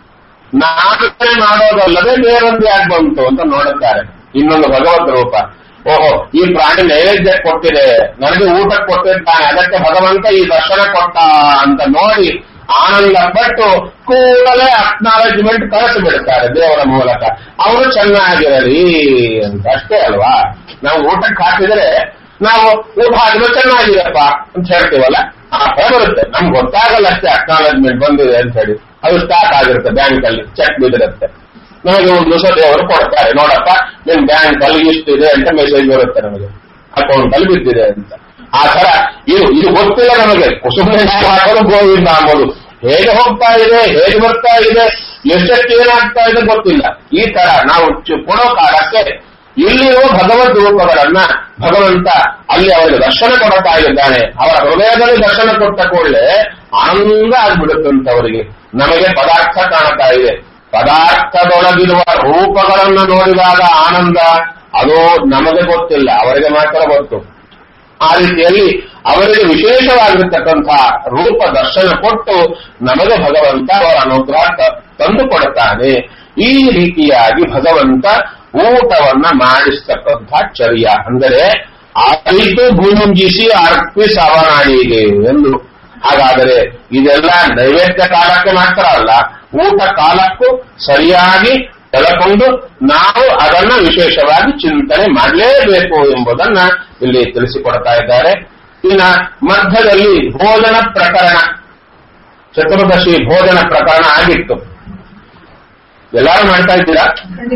ನಾಲ್ಕೇ ಮಾಡೋದಲ್ಲದೆ ಬೇರೊಂದು ಯಾಕೆ ಬಂತು ಅಂತ ನೋಡುತ್ತಾರೆ ಇನ್ನೊಂದು ಭಗವದ್ ರೂಪ ಓಹೋ ಈ ಪ್ರಾಣಿ ನೈವೇದ್ಯ ಕೊಟ್ಟಿದೆ ನನಗೆ ಊಟ ಕೊಟ್ಟಿದ್ದಾನೆ ಅದಕ್ಕೆ ಭಗವಂತ ಈ ದರ್ಶನ ಕೊಟ್ಟ ಅಂತ ನೋಡಿ ಆನಂದ ಪಟ್ಟು ಕೂಡಲೇ ಅಕ್ನಾಲಜ್ಮೆಂಟ್ ಕಳಿಸಿಬಿಡ್ತಾರೆ ದೇವರ ಮೂಲಕ ಅವರು ಚೆನ್ನಾಗಿರಲಿ ಅಂತ ಅಷ್ಟೇ ಅಲ್ವಾ ನಾವು ಊಟಕ್ಕೆ ಹಾಕಿದ್ರೆ ನಾವು ಊಟ ಹಾಕಿದ್ರೆ ಚೆನ್ನಾಗಿರಪ್ಪ ಅಂತ ಹೇಳ್ತೀವಲ್ಲ ಆ ಫಲ ಬರುತ್ತೆ ನಮ್ಗೆ ಗೊತ್ತಾಗಲ್ಲ ಅಷ್ಟೇ ಅಕ್ನಾಲಜ್ಮೆಂಟ್ ಬಂದಿದೆ ಅಂತ ಹೇಳಿ ಅದು ಸ್ಟಾರ್ಟ್ ಆಗಿರುತ್ತೆ ಬ್ಯಾಂಕ್ ಅಲ್ಲಿ ಚೆಕ್ ಬಿದ್ದಿರುತ್ತೆ ನಮಗೆ ಒಂದು ದಿವಸ ದೇವರು ಕೊಡ್ತಾರೆ ನೋಡಪ್ಪ ನಿಮ್ ಬ್ಯಾಂಕ್ ಅಲ್ಲಿ ಇಷ್ಟಿದೆ ಅಂತ ಮೆಸೇಜ್ ಬರುತ್ತೆ ನಮಗೆ ಅಕೌಂಟ್ ಅಲ್ಲಿ ಬಿದ್ದಿದೆ ಅಂತ ಆ ತರ ಇದು ಇದು ಗೊತ್ತಿಲ್ಲ ನಮಗೆ ಕುಸುಮನೆ ಹಾಕೋದು ಗೋವಿಂದ ಅಂಬೋದು ಹೇಗೆ ಹೋಗ್ತಾ ಇದೆ ಹೇಗೆ ಬರ್ತಾ ಇದೆ ಎಷ್ಟೆಷ್ಟು ಏನಾಗ್ತಾ ಇದೆ ಗೊತ್ತಿಲ್ಲ ಈ ತರ ನಾವು ಚು- ಕೊಡೋ ಕಾಲಕ್ಕೆ ಇಲ್ಲಿಯೂ ಭಗವದ್ ರೂಪಗಳನ್ನ ಭಗವಂತ ಅಲ್ಲಿ ಅವರಿಗೆ ದರ್ಶನ ಕೊಡ್ತಾ ಇದ್ದಾನೆ ಅವರ ಹೃದಯದಲ್ಲಿ ದರ್ಶನ ಕೊಟ್ಟ ಕೂಡಲೇ ಆನಂದ ಆಗ್ಬಿಡುತ್ತಂತೆ ಅವರಿಗೆ ನಮಗೆ ಪದಾರ್ಥ ಕಾಣ್ತಾ ಇದೆ ಪದಾರ್ಥದೊಳಗಿರುವ ರೂಪಗಳನ್ನು ನೋಡಿದಾಗ ಆನಂದ ಅದು ನಮಗೆ ಗೊತ್ತಿಲ್ಲ ಅವರಿಗೆ ಮಾತ್ರ ಗೊತ್ತು ಆ ರೀತಿಯಲ್ಲಿ ಅವರಿಗೆ ವಿಶೇಷವಾಗಿರತಕ್ಕಂತಹ ರೂಪ ದರ್ಶನ ಕೊಟ್ಟು ನಮಗೆ ಭಗವಂತ ಅವರ ಅನುಗ್ರಹ ತ- ತಂದು ಕೊಡುತ್ತಾನೆ ಈ ರೀತಿಯಾಗಿ ಭಗವಂತ ಊಟವನ್ನ ಮಾಡಿಸ್ತಕ್ಕಂತಹ ಚರ್ಯ ಅಂದರೆ ಆಯಿತು ಭುಂಜಿಸಿ ಅರ್ಪಿಸವನಾಡಿಗೆ ಎಂದು ಹಾಗಾದರೆ ಇದೆಲ್ಲ ನೈವೇದ್ಯ ಕಾಲಕ್ಕೆ ಮಾತ್ರ ಅಲ್ಲ ಊಟ ಕಾಲಕ್ಕೂ ಸರಿಯಾಗಿ ತೆಳಕೊಂಡು ನಾವು ಅದನ್ನ ವಿಶೇಷವಾಗಿ ಚಿಂತನೆ ಮಾಡಲೇಬೇಕು ಎಂಬುದನ್ನ ಇಲ್ಲಿ ತಿಳಿಸಿಕೊಡ್ತಾ ಇದ್ದಾರೆ ಇನ್ನ ಮಧ್ಯದಲ್ಲಿ ಭೋಜನ ಪ್ರಕರಣ ಚತುರ್ದಶಿ ಭೋಜನ ಪ್ರಕರಣ ಆಗಿತ್ತು ಎಲ್ಲರೂ ಮಾಡ್ತಾ ಇದ್ದೀರಾ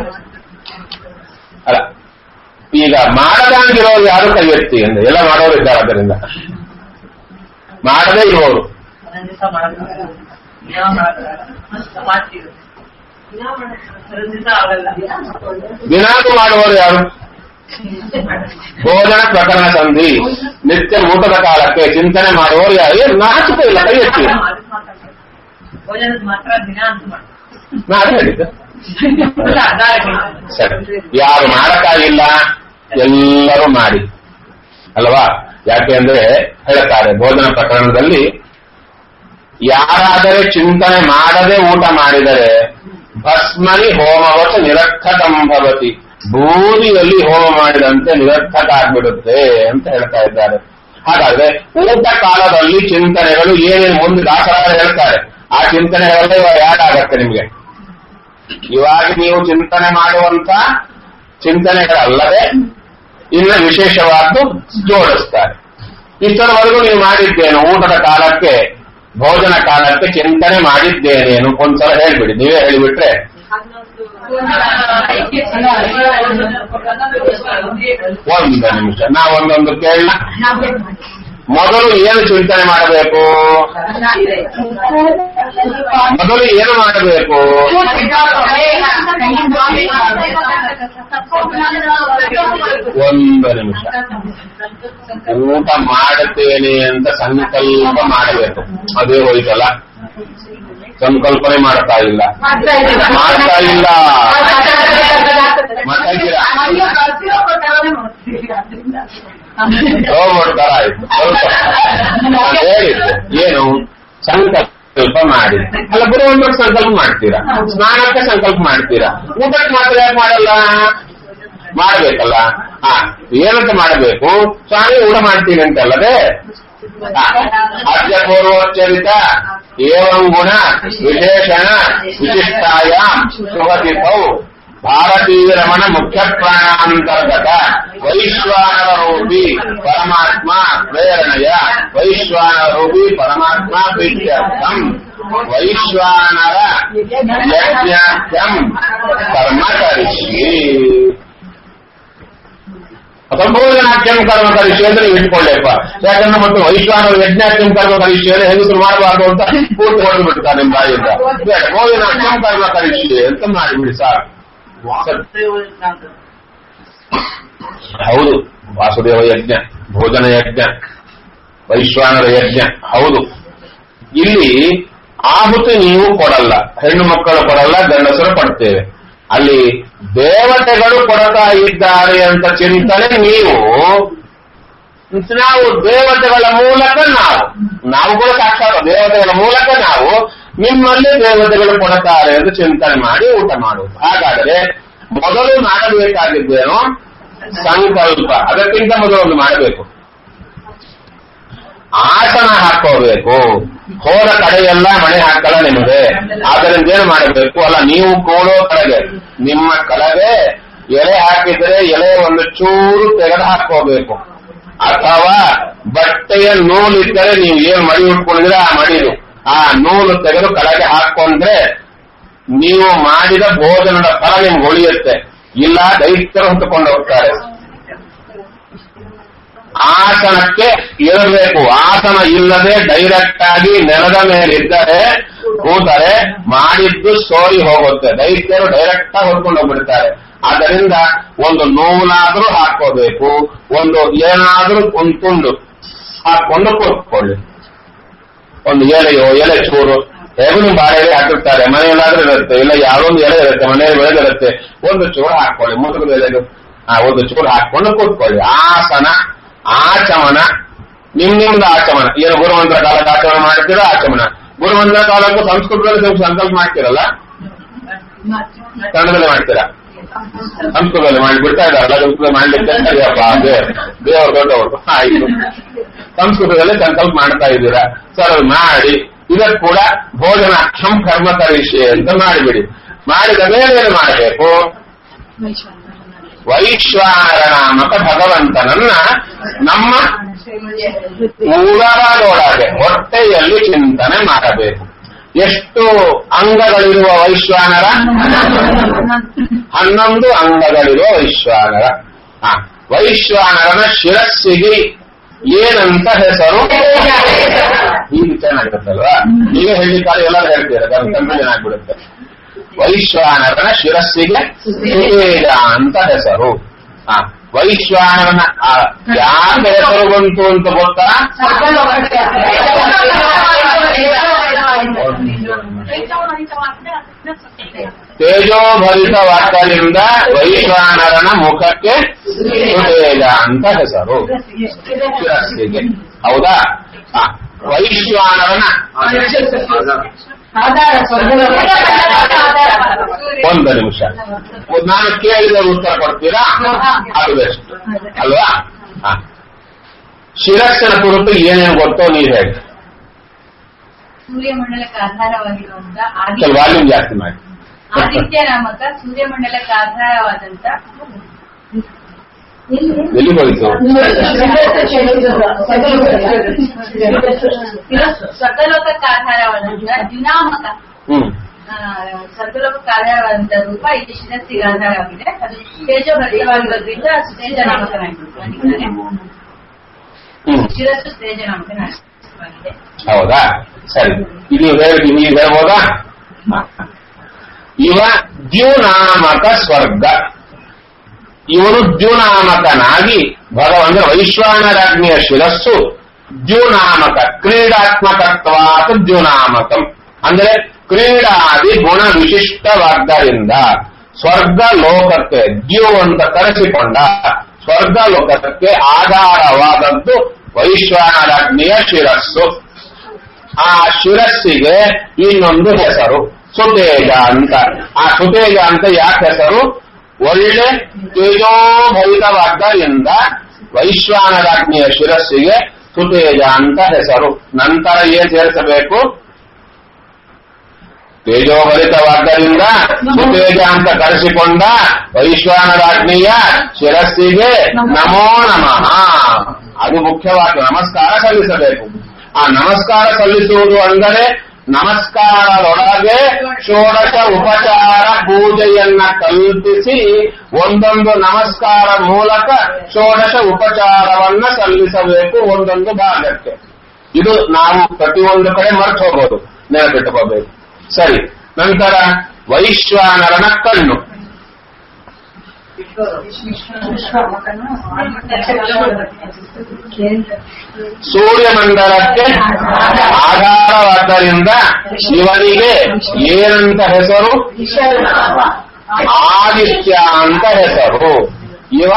ಅಲ್ಲ ಈಗ ಮಾಡದಂಗಿರೋರು ಯಾರು ಕೈ ಎತ್ತಿ ಅಂದ್ರೆ ಎಲ್ಲ ಮಾಡೋರು ಇದ್ದಾರೆ ಅದರಿಂದ ಮಾಡದೇ ಇರೋರು ಒಂದೊಂದ್ ದಿವಸ ಮಾಡೋದು ಯಾವ ಮಾಡೋದು ಮಾಡ್ತೀವಿ ಒಂದೊಂದ್ ದಿವಸ ಆಗಲ್ಲ ದಿನಾಗೂ ಮಾಡುವವರು ಯಾರು ಭೋಜನ ಪ್ರಕರಣ ಸಂಧಿ ನಿತ್ಯ ಊಟದ ಕಾಲಕ್ಕೆ ಚಿಂತನೆ ಮಾಡುವವರು ಯಾರು ಏನು ನಾಚಿಕೆ ಇಲ್ಲ ಕೈ ಎತ್ತಿ ಭೋಜನದ ಮಾತ್ರ ದಿನ ಅಂತ ಮಾಡ್ತೀವಿ ನಾನು ಹೇಳಿದ್ದೆ ಅರ್ಧ ಸರಿ ಯಾರು ಮಾಡಕ್ಕಾಗಿಲ್ಲ ಎಲ್ಲರೂ ಮಾಡಿ ಅಲ್ವಾ ಯಾಕೆ ಅಂದ್ರೆ ಹೇಳ್ತಾರೆ ಭೋಜನ ಪ್ರಕರಣದಲ್ಲಿ ಯಾರಾದರೆ ಚಿಂತನೆ ಮಾಡದೆ ಊಟ ಮಾಡಿದರೆ ಭಸ್ಮನಿ ಹೋಮವಶ ನಿರರ್ಥಕಂ ಭವತಿ ಬೂದಿಯಲ್ಲಿ ಹೋಮ ಮಾಡಿದಂತೆ ನಿರರ್ಥಕ ಆಗ್ಬಿಡುತ್ತೆ ಅಂತ ಹೇಳ್ತಾ ಇದ್ದಾರೆ ಹಾಗಾದ್ರೆ ಊಟ ಕಾಲದಲ್ಲಿ ಚಿಂತನೆಗಳು ಏನೇನು ಮುಂದೆ ದಾಸರಾಗ ಹೇಳ್ತಾರೆ ಆ ಚಿಂತನೆಗಳೆಲ್ಲ ಇವಾಗ ಯಾಡ್ ಆಗತ್ತೆ ನಿಮ್ಗೆ ಇವಾಗ ನೀವು ಚಿಂತನೆ ಮಾಡುವಂತ ಚಿಂತನೆಗಳಲ್ಲದೆ ಇನ್ನು ವಿಶೇಷವಾದ್ದು ಜೋಡಿಸ್ತಾರೆ ಇಷ್ಟರವರೆಗೂ ನೀವು ಮಾಡಿದ್ದೇನು ಊಟದ ಕಾಲಕ್ಕೆ ಭೋಜನ ಕಾಲಕ್ಕೆ ಚಿಂತನೆ ಮಾಡಿದ್ದೇನೇನು ಒಂದ್ಸಲ ಹೇಳ್ಬಿಡಿ ನೀವೇ ಹೇಳಿಬಿಟ್ರೆ ಒಂದು ನಿಮಿಷ ನಾ ಒಂದೊಂದು ಕೇಳ ಮೊದಲು ಏನು ಚಿಂತನೆ ಮಾಡಬೇಕು ಮೊದಲು ಏನು ಮಾಡಬೇಕು ಒಂದು ನಿಮಿಷ ಊಟ ಮಾಡುತ್ತೇನೆ ಅಂತ ಸಂಕಲ್ಪ ಮಾಡಬೇಕು ಅದೇ ಹೋಯ್ತಲ್ಲ ಸಂಕಲ್ಪನೆ ಮಾಡ್ತಾ ಇಲ್ಲ ಮಾಡ್ತಾ ಇಲ್ಲ ಮಾಡ್ತಾ ಇದ್ದೀರಾ ರೋಬೋಟ್ ತರ ಆಯ್ತು ಸ್ವಲ್ಪ ನಾನ್ ಹೇಳಿದ್ದೆ ಏನು ಸಂಕಲ್ಪ ಮಾಡಿ ಅಲ್ಲ ಬರುವಂತ ಸಂಕಲ್ಪ ಮಾಡ್ತೀರಾ ಸ್ನಾನಕ್ಕೆ ಸಂಕಲ್ಪ ಮಾಡ್ತೀರಾ ಊಟಕ್ಕೆ ಮಾತ್ರ ಯಾಕೆ ಮಾಡಲ್ಲ ಮಾಡ್ಬೇಕಲ್ಲ ಹಾ ಏನಂತ ಮಾಡಬೇಕು ಸ್ವಾಮಿ ಊಟ ಮಾಡ್ತೀನಿ ಅಂತಲ್ಲದೆ ಅದ್ಯ ಪೂರ್ವೋಚ್ಚರಿತ ಏವಂ ಗುಣ ವಿಶೇಷಣ ವಿಶಿಷ್ಟಾಯ ಸುವತಿಪೌ ಭಾರತೀಯ ರಮಣ ಮುಖ್ಯ ಪ್ರಾಣಾಂತರ್ಗತ ವೈಶ್ವಾನರ ರೂಪಿ ಪರಮಾತ್ಮ ಪ್ರೇರಣೆಯ ವೈಶ್ವಾನರ ರೂಪಿ ಪರಮಾತ್ಮ ಪ್ರೀತ್ಯರ್ಥಂ ವೈಶ್ವಾನರ ಯಜ್ಞಾರ್ಥಂ ಕರ್ಮ ಕರಿಷ್ಯೆ ಸಂಭೋಜನಾಖ್ಯಂ ಕರ್ಮ ಕರಿಷ್ಯೆ ಅಂದ್ರೆ ನೀವು ಇಟ್ಕೊಳ್ಳಿಪ್ಪ ಯಾಕಂದ್ರೆ ಮತ್ತು ವೈಶ್ವಾನರ ಯಜ್ಞಾಖ್ಯಂ ಕರ್ಮ ಕರಿಷ್ಯೆ ಅಂದ್ರೆ ಹೆಂಗಸರು ಮಾಡಬಾರ್ದು ಅಂತ ಪೂರ್ತಿ ಹೊಡೆದು ಬಿಡ್ತಾರೆ ನಿಮ್ಮ ಬಾಯಿಂದ ಬೇಡ ಭೋಜನಾಖ್ಯಂ ಕರ್ಮ ಕರಿಷ್ಯೆ ಅಂತ ಮಾಡಿಬಿಡಿ ಸಾಕು ಹೌದು ವಾಸುದೇವ ಯಜ್ಞ ಭೋಜನ ಯಜ್ಞ ವೈಶ್ವಾನರ ಯಜ್ಞ ಹೌದು ಇಲ್ಲಿ ಆಹುತಿ ನೀವು ಕೊಡಲ್ಲ ಹೆಣ್ಣು ಮಕ್ಕಳು ಕೊಡಲ್ಲ ಗಂಡಸರು ಕೊಡ್ತೇವೆ ಅಲ್ಲಿ ದೇವತೆಗಳು ಕೊಡ್ತಾ ಇದ್ದಾರೆ ಅಂತ ಚಿಂತನೆ ನೀವು ನಾವು ದೇವತೆಗಳ ಮೂಲಕ ನಾವು ನಾವು ಕೂಡ ಸಾಕ್ಷಾತ್ ದೇವತೆಗಳ ಮೂಲಕ ನಾವು ನಿಮ್ಮಲ್ಲಿ ದೇವತೆಗಳು ಕೊಡುತ್ತಾರೆ ಎಂದು ಚಿಂತನೆ ಮಾಡಿ ಊಟ ಮಾಡುವುದು ಹಾಗಾದರೆ ಮೊದಲು ಮಾಡಬೇಕಾಗಿದ್ದೇನೋ ಸಂಕಲ್ಪ ಅದಕ್ಕಿಂತ ಮೊದಲು ಒಂದು ಮಾಡಬೇಕು ಆಸನ ಹಾಕೋಬೇಕು ಹೋದ ಕಡೆಯೆಲ್ಲ ಮಣೆ ಹಾಕಲ್ಲ ನಿಮಗೆ ಆದ್ದರಿಂದ ಏನು ಮಾಡಬೇಕು ಅಲ್ಲ ನೀವು ಕೂಡೋ ಕಡೆಗೆ ನಿಮ್ಮ ಕೆಳಗೆ ಎಲೆ ಹಾಕಿದ್ರೆ ಎಲೆ ಒಂದು ಚೂರು ತೆಗೆದು ಹಾಕೋಬೇಕು ಅಥವಾ ಬಟ್ಟೆಯ ನೂಲಿದ್ದರೆ ನೀವು ಏನ್ ಮಡಿ ಉಟ್ಕೊಂಡಿದ್ರೆ ಆ ಮಡಿದು ಆ ನೂಲು ತೆಗೆದು ಕೆಳಗೆ ಹಾಕೊಂಡ್ರೆ ನೀವು ಮಾಡಿದ ಭೋಜನದ ಫಲ ನಿಮ್ಗೆ ಉಳಿಯುತ್ತೆ ಇಲ್ಲ ದೈತ್ಯರು ಹೊತ್ತುಕೊಂಡು ಹೋಗ್ತಾರೆ ಆಸನಕ್ಕೆ ಇರಬೇಕು ಆಸನ ಇಲ್ಲದೆ ಡೈರೆಕ್ಟ್ ಆಗಿ ನೆಲದ ಮೇಲಿದ್ದರೆ ಕೂತಾರೆ ಮಾಡಿದ್ದು ಸೋರಿ ಹೋಗುತ್ತೆ ದೈತ್ಯರು ಡೈರೆಕ್ಟ್ ಆಗಿ ಹೊಡ್ಕೊಂಡು ಹೋಗ್ಬಿಡ್ತಾರೆ ಆದ್ದರಿಂದ ಒಂದು ನೂಲಾದ್ರೂ ಹಾಕೋಬೇಕು ಒಂದು ಏನಾದ್ರೂ ಒಂದು ತುಂಡು ಹಾಕೊಂಡು ಕೂತ್ಕೊಳ್ಳಿ ಒಂದು ಎಲೆಯೋ ಎಲೆ ಚೂರು ಹೇಗೂ ಬಾಳೆ ಎಲೆ ಹಾಕಿರ್ತಾರೆ ಮನೆಯಲ್ಲಾದ್ರೂ ಇರುತ್ತೆ ಇಲ್ಲ ಯಾವೊಂದು ಎಲೆ ಇರುತ್ತೆ ಮನೆಯಲ್ಲಿ ಬೆಳೆದಿರುತ್ತೆ ಒಂದು ಚೂರು ಹಾಕೊಳ್ಳಿ ಮುದುಕದ ಎಲೆಗೆ ಆ ಒಂದು ಚೂರು ಹಾಕೊಂಡು ಕೂತ್ಕೊಳ್ಳಿ ಆಸನ ಆಚಮನ ನಿಮ್ ನಿಮ್ದು ಆಚಮನ ಏನು ಗುರುಮಂತ್ರ ಕಾಲಕ್ಕೆ ಆಚಮನ ಮಾಡ್ತೀರಾ ಆಚಮನ ಗುರುಮಂತ್ರ ಕಾಲಕ್ಕೂ ಸಂಸ್ಕೃತದಲ್ಲಿ ನೀವು ಸಂಕಲ್ಪ ಮಾಡ್ತೀರಲ್ಲ ಕನ್ನಡದಲ್ಲಿ ಮಾಡ್ತೀರಾ ಸಂಸ್ಕೃತದಲ್ಲಿ ಮಾಡಿ ಬಿಡ್ತಾ ಇದ್ದಾರಲ್ಲ ಸಂಸ್ಕೃತ ಮಾಡ್ಲಿಕ್ಕೆ ಸರಿಯಪ್ಪ ದೇವ್ರ ದೇವರು ದೊಡ್ಡವರು ಆಯ್ತು ಸಂಸ್ಕೃತದಲ್ಲಿ ಸಂಕಲ್ಪ ಮಾಡ್ತಾ ಇದ್ದೀರಾ ಸರ್ ಅದು ಮಾಡಿ ಇದಕ್ಕೆ ಕೂಡ ಭೋಜನಾಕ್ಷಂ ಕರ್ಮ ಕರಿಷೆ ಅಂತ ಮಾಡಿಬಿಡಿ ಮಾಡಿದ ಮೇಲೆ ಏನು ಮಾಡಬೇಕು ವೈಶ್ವಾನರ ನಾಮಕ ಭಗವಂತನನ್ನ ನಮ್ಮ ಉದರದೊಳಗೆ ಹೊಟ್ಟೆಯಲ್ಲಿ ಚಿಂತನೆ ಮಾಡಬೇಕು ಎಷ್ಟು ಅಂಗಗಳಿರುವ ವೈಶ್ವಾನರ ಹನ್ನೊಂದು ಅಂಗಗಳಿರುವ ವೈಶ್ವಾನರ ಹ, ವೈಶ್ವಾನರನ ಶಿರಸ್ಸಿಗೆ ಏನಂತ ಹೆಸರು ಈಗ ಚೆನ್ನಾಗಿರುತ್ತಲ್ವಾ ಈಗ ಹೇಳಿಕಾಲ ಎಲ್ಲರೂ ಹೇಳ್ತೀರ ಕನ್ಫ್ಯೂಷನ್ ಆಗ್ಬಿಡುತ್ತೆ ವೈಶ್ವಾನರನ ಶಿರಸ್ಸಿಗೆ ಸುತೇಜ ಅಂತ ಹೆಸರು ಹ, ವೈಶ್ವಾನರನ ಆ, ಯಾಕೆ ಹೆಸರು ಬಂತು ಅಂತ ಗೊತ್ತಾ ತೇಜೋಭರಿತವಾದ್ದರಿಂದ ವೈಶ್ವಾನರನ ಮುಖಕ್ಕೆ ಸುತೇಜ ಅಂತ ಹೆಸರು ಶಿರಸ್ಸಿಗೆ ಹೌದಾ ಹ, ವೈಶ್ವಾನರನ ಒಂದು ನಿಮಿಷ ನಾನು ಕೇಳಿದ ಉತ್ತರ ಕೊಡ್ತೀರಾ ಅದು ಬೆಸ್ಟ್ ಅಲ್ವಾ ಹ. ಶಿರಸ್ಸಿನ ಕುರಿತು ಏನೇನು ಗೊತ್ತೋ ನೀವು ಹೇಳಿ ಸೂರ್ಯಮಂಡಲಕ್ಕೆ ಆಧಾರವಾಗಿರುವಂತ ಆದಿ ಸ್ವಲ್ಪ ವಾಲ್ಯೂಮ್ ಜಾಸ್ತಿ ಮಾಡಿ ಆದಿತ್ಯ ನಾಮಕ ಸೂರ್ಯಮಂಡಲಕ್ಕೆ ಆಧಾರವಾದಂತ ಎಲ್ಲಿ ಹೋಯ್ತು ಸ್ವರ್ಗಲೋಕಕ್ಕೆ ಆಧಾರವಾದಂತ ದ್ಯುನಾಮಕ ಹ್ಮ್ ಆ, ಸ್ವರ್ಗಲೋಕಕ್ಕೆ ಆಧಾರವಾದಂತ ರೂಪ ಇಲ್ಲಿ ಶಿರಸ್ಸಿಗೆ ಆಧಾರವಾಗಿದೆ ಅದು ತೇಜೋಭರಿತವಾಗಿರೋದ್ರಿಂದ ತೇಜ ನಾಮಕನಾಗಿದ್ದಾನೆ ಹ್ಮ್ ಶಿರಸ್ಸು ತೇಜ ನಾಮಕನಾಗಿದೆ ಹೌದಾ ಸರಿ ಇದು ಹೇಳಿ ನೀವು ಹೇಳ್ಬೋದಾ ಇವ ದ್ಯುನಾಮಕ ಸ್ವರ್ಗ ಇವನು ದ್ಯುನಾಮಕನಾಗಿ ಭಗವಂತ ವೈಶ್ವಾನರಾಜ್ಞಿಯ ಶಿರಸ್ಸು ದ್ಯುನಾಮಕ ಕ್ರೀಡಾತ್ಮಕತ್ವಾತ್ ದ್ಯುನಾಮಕಂ ಅಂದ್ರೆ ಕ್ರೀಡಾದಿ ಗುಣ ವಿಶಿಷ್ಟವಾದ್ದರಿಂದ ಸ್ವರ್ಗ ಲೋಕಕ್ಕೆ ದ್ಯು ಅಂತ ಕರೆಸಿಕೊಂಡ ಸ್ವರ್ಗ ಲೋಕಕ್ಕೆ ಆಧಾರವಾದದ್ದು ವೈಶ್ವಾನರಾಜ್ಞಿಯ ಶಿರಸ್ಸು ಆ ಶಿರಸ್ಸಿಗೆ ಇನ್ನೊಂದು ಹೆಸರು ಸುತೇಜ ಅಂತ ಆ ಸುತೇಜ ಅಂತ ಯಾಕೆ ಹೆಸರು ಒಳ್ಳೆ ತೇಜೋಭರಿತವಾದ್ದರಿಂದ ವೈಶ್ವಾನರಾಜ್ಞಿಯ ಶಿರಸ್ಸಿಗೆ ಸುತೇಜ ಅಂತ ಹೆಸರು ನಂತರ ಏನ್ ಸೇರಿಸಬೇಕು ತೇಜೋಭರಿತವಾದ್ದರಿಂದ ಸುತೇಜ ಅಂತ ಕರೆಸಿಕೊಂಡ ವೈಶ್ವಾನರಾಜ್ಞಿಯ ಶಿರಸ್ಸಿಗೆ ನಮೋ ನಮಃ ಅದು ಮುಖ್ಯವಾಗಿ ನಮಸ್ಕಾರ ಸಲ್ಲಿಸಬೇಕು ಆ ನಮಸ್ಕಾರ ಸಲ್ಲಿಸುವುದು ಅಂದರೆ ನಮಸ್ಕಾರದೊಳಗೆ ಷೋಡಶ ಉಪಚಾರ ಪೂಜೆಯನ್ನ ಕಲ್ಪಿಸಿ ಒಂದೊಂದು ನಮಸ್ಕಾರ ಮೂಲಕ ಷೋಡಶ ಉಪಚಾರವನ್ನ ಸಲ್ಲಿಸಬೇಕು ಒಂದೊಂದು ಭಾಗಕ್ಕೆ ಇದು ನಾವು ಪ್ರತಿಯೊಂದು ಕಡೆ ಮರ್ತು ಹೋಗೋದು ನೆನಪಿಟ್ಟುಕೋಬೇಕು ಸರಿ ನಂತರ ವೈಶ್ವಾನರನ ಕಣ್ಣು ಸೂರ್ಯಮಂಡಲಕ್ಕೆ ಆಧಾರವಾದ್ದರಿಂದ ಇವನಿಗೆ ಏನಂತ ಹೆಸರು ಆದಿತ್ಯ ಅಂತ ಹೆಸರು ಇವ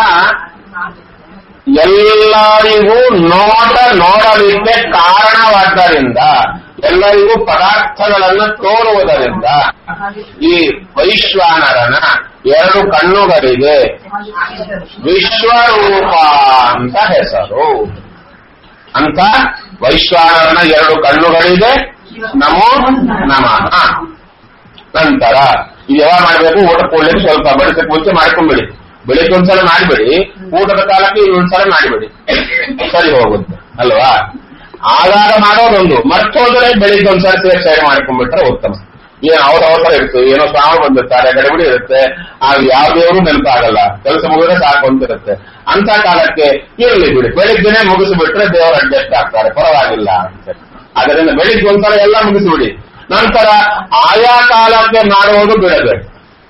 ಎಲ್ಲರಿಗೂ ನೋಟ ನೋಡಲಿಕ್ಕೆ ಕಾರಣವಾದ್ದರಿಂದ ಎಲ್ಲರಿಗೂ ಪದಾರ್ಥಗಳನ್ನು ತೋರುವುದರಿಂದ ಈ ವೈಶ್ವಾನರನ ಎರಡು ಕಣ್ಣುಗಳಿಗೆ ವಿಶ್ವರೂಪ ಅಂತ ಹೆಸರು ಅಂತ ವೈಶ್ವಾನರನ ಎರಡು ಕಣ್ಣುಗಳಿದೆ ನಮೋ ನಮಃ ನಂತರ ಇದು ಯಾವಾಗ ಮಾಡಬೇಕು ಊಟ ಕೂಡಲೇ ಸ್ವಲ್ಪ ಬಡಿಸಕ್ಕೆ ಮುಂಚೆ ಮಾಡ್ಕೊಂಡ್ಬಿಡಿ ಬೆಳಿಗ್ಗೆ ಒಂದ್ಸಲ ಮಾಡಿಬಿಡಿ ಊಟದ ಕಾಲಕ್ಕೆ ಇನ್ನೊಂದ್ಸಲ ಮಾಡಿಬಿಡಿ ಸರಿ ಹೋಗುತ್ತೆ ಅಲ್ವಾ ಆಗಾಗ ಮಾಡೋದೊಂದು ಮರ್ತೋದ್ರೆ ಬೆಳಿಗ್ಗೆ ಒಂದ್ಸಲ ಸೇರಿ ಸೈಡ್ ಮಾಡ್ಕೊಂಡ್ಬಿಟ್ರೆ ಉತ್ತಮ ಏನು ಅವ್ರ ಅವಸರ ಇರ್ತದೆ ಏನೋ ಸ್ವಾಮಿ ಬಂದಿರ್ತಾರೆ ಗಡಿಬಿಡಿ ಇರುತ್ತೆ ಆಗ ಯಾವ ದೇವರು ನೆನಪಾಗಲ್ಲ ಕೆಲಸ ಮುಗಿದ್ರೆ ಸಾಕು ಅಂತಿರುತ್ತೆ ಅಂತ ಕಾಲಕ್ಕೆ ಇರಲಿ ಬಿಡಿ ಬೆಳಿಗ್ಗೆನೆ ಮುಗಿಸಿಬಿಟ್ರೆ ದೇವರು ಅಡ್ಜಸ್ಟ್ ಆಗ್ತಾರೆ ಪರವಾಗಿಲ್ಲ ಅಂತ ಅದರಿಂದ ಬೆಳಿಗ್ಗೆ ಒಂದ್ಸಲ ಎಲ್ಲ ಮುಗಿಸ್ಬಿಡಿ ನಂತರ ಆಯಾ ಕಾಲಕ್ಕೆ ಮಾಡುವುದು ಬಿಡಬೇಕು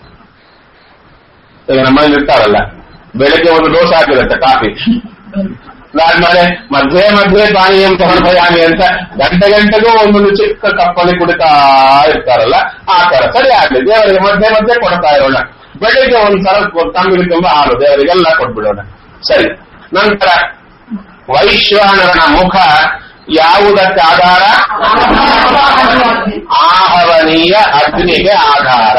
ಈಗ ನಮ್ಮಲ್ಲಿ ಇರ್ತಾರಲ್ಲ ಬೆಳಗ್ಗೆ ಒಂದು ಡೋಸ್ ಹಾಕಿರುತ್ತೆ ಕಾಫಿ ಅದಾದ್ಮೇಲೆ ಮಧ್ಯೆ ಮಧ್ಯೆ ಪಾನೀಯಂ ಸಮರ್ಪಯಾಮಿ ಅಂತ ಗಂಟೆ ಗಂಟೆಗೂ ಒಂದೊಂದು ಚಿಕ್ಕ ಕಪ್ಪಲ್ಲಿ ಕುಡಿತಾ ಇರ್ತಾರಲ್ಲ ಆ ತರ ಸರಿ ಆಗ್ಲಿ ದೇವರಿಗೆ ಮಧ್ಯೆ ಮಧ್ಯೆ ಕೊಡ್ತಾ ಇರೋಣ ಬೆಳಿಗ್ಗೆ ಒಂದ್ಸಲ ತಂಬಿಗೆ ತುಂಬ ಹಾಲು ದೇವರಿಗೆಲ್ಲ ಕೊಟ್ಬಿಡೋಣ ಸರಿ ನಂತರ ವೈಶ್ವಾನರನ ಮುಖ ಯಾವುದಕ್ಕೆ ಆಧಾರ ಆಹವನೀಯ ಅಗ್ನಿಗೆ ಆಧಾರ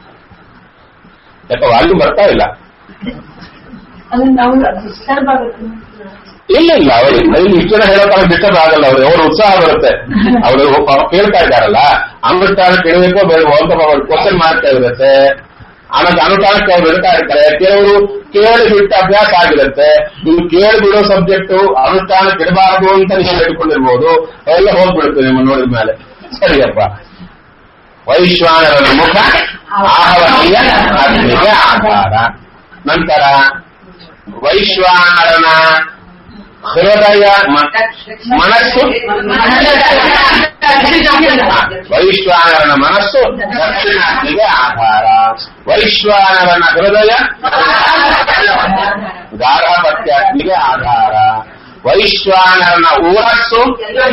ಯಾಕೆ ವಾಲ್ಯೂಮ್ ಬರ್ತಾ ಇಲ್ಲ ಅದು ನಾವು ಡಿಸ್ಟರ್ಬ್ ಆಗುತ್ತೆ ಇಲ್ಲ ಇಲ್ಲ ಅವರು ಇಲ್ಲಿ ಇಷ್ಟು ಜನ ಹೇಳೋಕ್ಕಾಗ ಡಿಸ್ಟರ್ಬ್ ಆಗಲ್ಲ ಅವರು ಅವ್ರ ಉತ್ಸಾಹ ಬರುತ್ತೆ ಅವರು ಕೇಳ್ತಾ ಇದ್ದಾರಲ್ಲ ಅನುಷ್ಠಾನ ಕೇಳಬೇಕೋ ಬೇಡ ಅಂತ ಅವ್ರು ಕ್ವಶನ್ ಮಾಡ್ತಾ ಇರುತ್ತೆ ಆಮೇಲೆ ಅನುಷ್ಠಾನಕ್ಕೆ ಅವ್ರು ಇಡ್ತಾ ಇರ್ತಾರೆ ಕೆಲವರು ಕೇಳಿ ಬಿಟ್ಟ ಅಭ್ಯಾಸ ಆಗಿರುತ್ತೆ ನೀವು ಕೇಳಿ ಬಿಡೋ ಸಬ್ಜೆಕ್ಟ್ ಅನುಷ್ಠಾನಕ್ಕೆ ಇಡಬಾರದು ಅಂತ ನೀವು ಹೇಳ್ಕೊಂಡಿರ್ಬೋದು ಅವೆಲ್ಲ ಹೋಗ್ಬಿಡುತ್ತೆ ನಿಮ್ಮ ನೋಡಿದ ಮೇಲೆ ಸರಿಯಪ್ಪ ವೈಶ್ವಾನರನ ಮುಖ ಆಹವನೀಯ ಅಗ್ನಿಗೆ ಆಧಾರ ನಂತರ ವೈಶ್ವಾನರನ ಹೃದಯ ಮ- ಮನಸ್ಸು ವೈಶ್ವಾನರನ ಮನಸ್ಸು ದಕ್ಷಿಣಾಗ್ನಿಗೆ ಆಧಾರ ವೈಶ್ವಾನರನ ಹೃದಯ ಗಾರ್ಹಪತ್ಯಾಗ್ನಿಗೆ ಆಧಾರ ವೈಶ್ವಾನರನ ಊರಸ್ಸು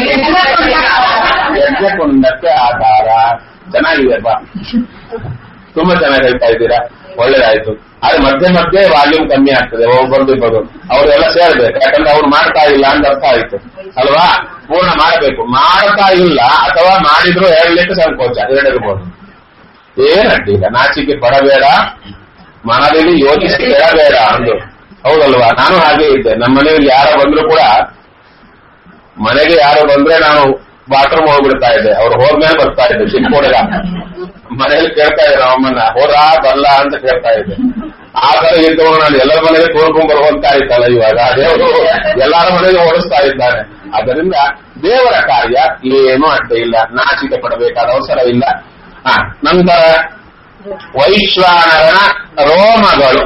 ಯಜ್ಞಕುಂಡಕ್ಕೆ ಆಧಾರ ಚೆನ್ನಾಗಿದೆ ಬಾ ತುಂಬಾ ಚೆನ್ನಾಗಿ ಹೇಳ್ತಾ ಇದ್ದೀರಾ ಒಳ್ಳೇದಾಯ್ತು ಆದ್ರೆ ಮಧ್ಯೆ ಮಧ್ಯೆ ವಾಲ್ಯೂಮ್ ಕಮ್ಮಿ ಆಗ್ತದೆ ಒಬ್ಬರದ್ದು ಇಬ್ಬರು ಅವರೆಲ್ಲ ಸೇರ್ಬೇಕು ಯಾಕಂದ್ರೆ ಅವ್ರು ಮಾಡ್ತಾ ಇಲ್ಲ ಅಂತ ಅರ್ಥ ಆಯ್ತು ಅಲ್ವಾ ಪೂರ್ಣ ಮಾಡಬೇಕು ಮಾಡ್ತಾ ಇಲ್ಲ ಅಥವಾ ಮಾಡಿದ್ರು ಹೇಳಲಿಕ್ಕೆ ಸಂಕೋಚ ಹೇಳಿರ್ಬೋದು ಏನಡ್ಡಿಲ್ಲ ನಾಚಿಕೆ ಪಡಬೇಡ ಮನದಲ್ಲಿ ಯೋಚಿಸಿ ಕೇಳಬೇಡ ಅಂದು ಹೌದಲ್ವಾ ನಾನು ಹಾಗೆ ಇದ್ದೆ ನಮ್ಮ ಮನೆಯಲ್ಲಿ ಯಾರೋ ಬಂದ್ರು ಕೂಡ ಮನೆಗೆ ಯಾರೋ ಬಂದ್ರೆ ನಾನು ಬಾತ್ರೂಮ್ ಹೋಗ್ಬಿಡ್ತಾ ಇದ್ದೆ ಅವ್ರು ಹೋದ್ಮೇಲೆ ಬರ್ತಾ ಇದ್ದೆ ಚಿಕ್ಕ ಹುಡುಗ ಮನೇಲಿ ಕೇಳ್ತಾ ಇದ್ದೆ ಅಮ್ಮನ್ನ ಹೋರಾ ಬಲ್ಲ ಅಂತ ಕೇಳ್ತಾ ಇದ್ದೆ ಆ ತರ ಇದ್ದವನು ನಾನು ಎಲ್ಲರ ಮನೆಗೆ ತೋರ್ಕೊಂಡ್ ಬರುವಂತ ಆಯ್ತಲ್ಲ ಇವಾಗ ದೇವರು ಎಲ್ಲರ ಮನೆಗೆ ಓಡಿಸ್ತಾ ಇದ್ದಾನೆ ಅದರಿಂದ ದೇವರ ಕಾರ್ಯ ಏನೂ ಅಡ್ಡ ಇಲ್ಲ ನಾಚಿಕೆ ಪಡಬೇಕಾದ ಅವಸರ ಇಲ್ಲ ಹ ನಂತರ ವೈಶ್ವಾನರನ ರೋಮಗಳು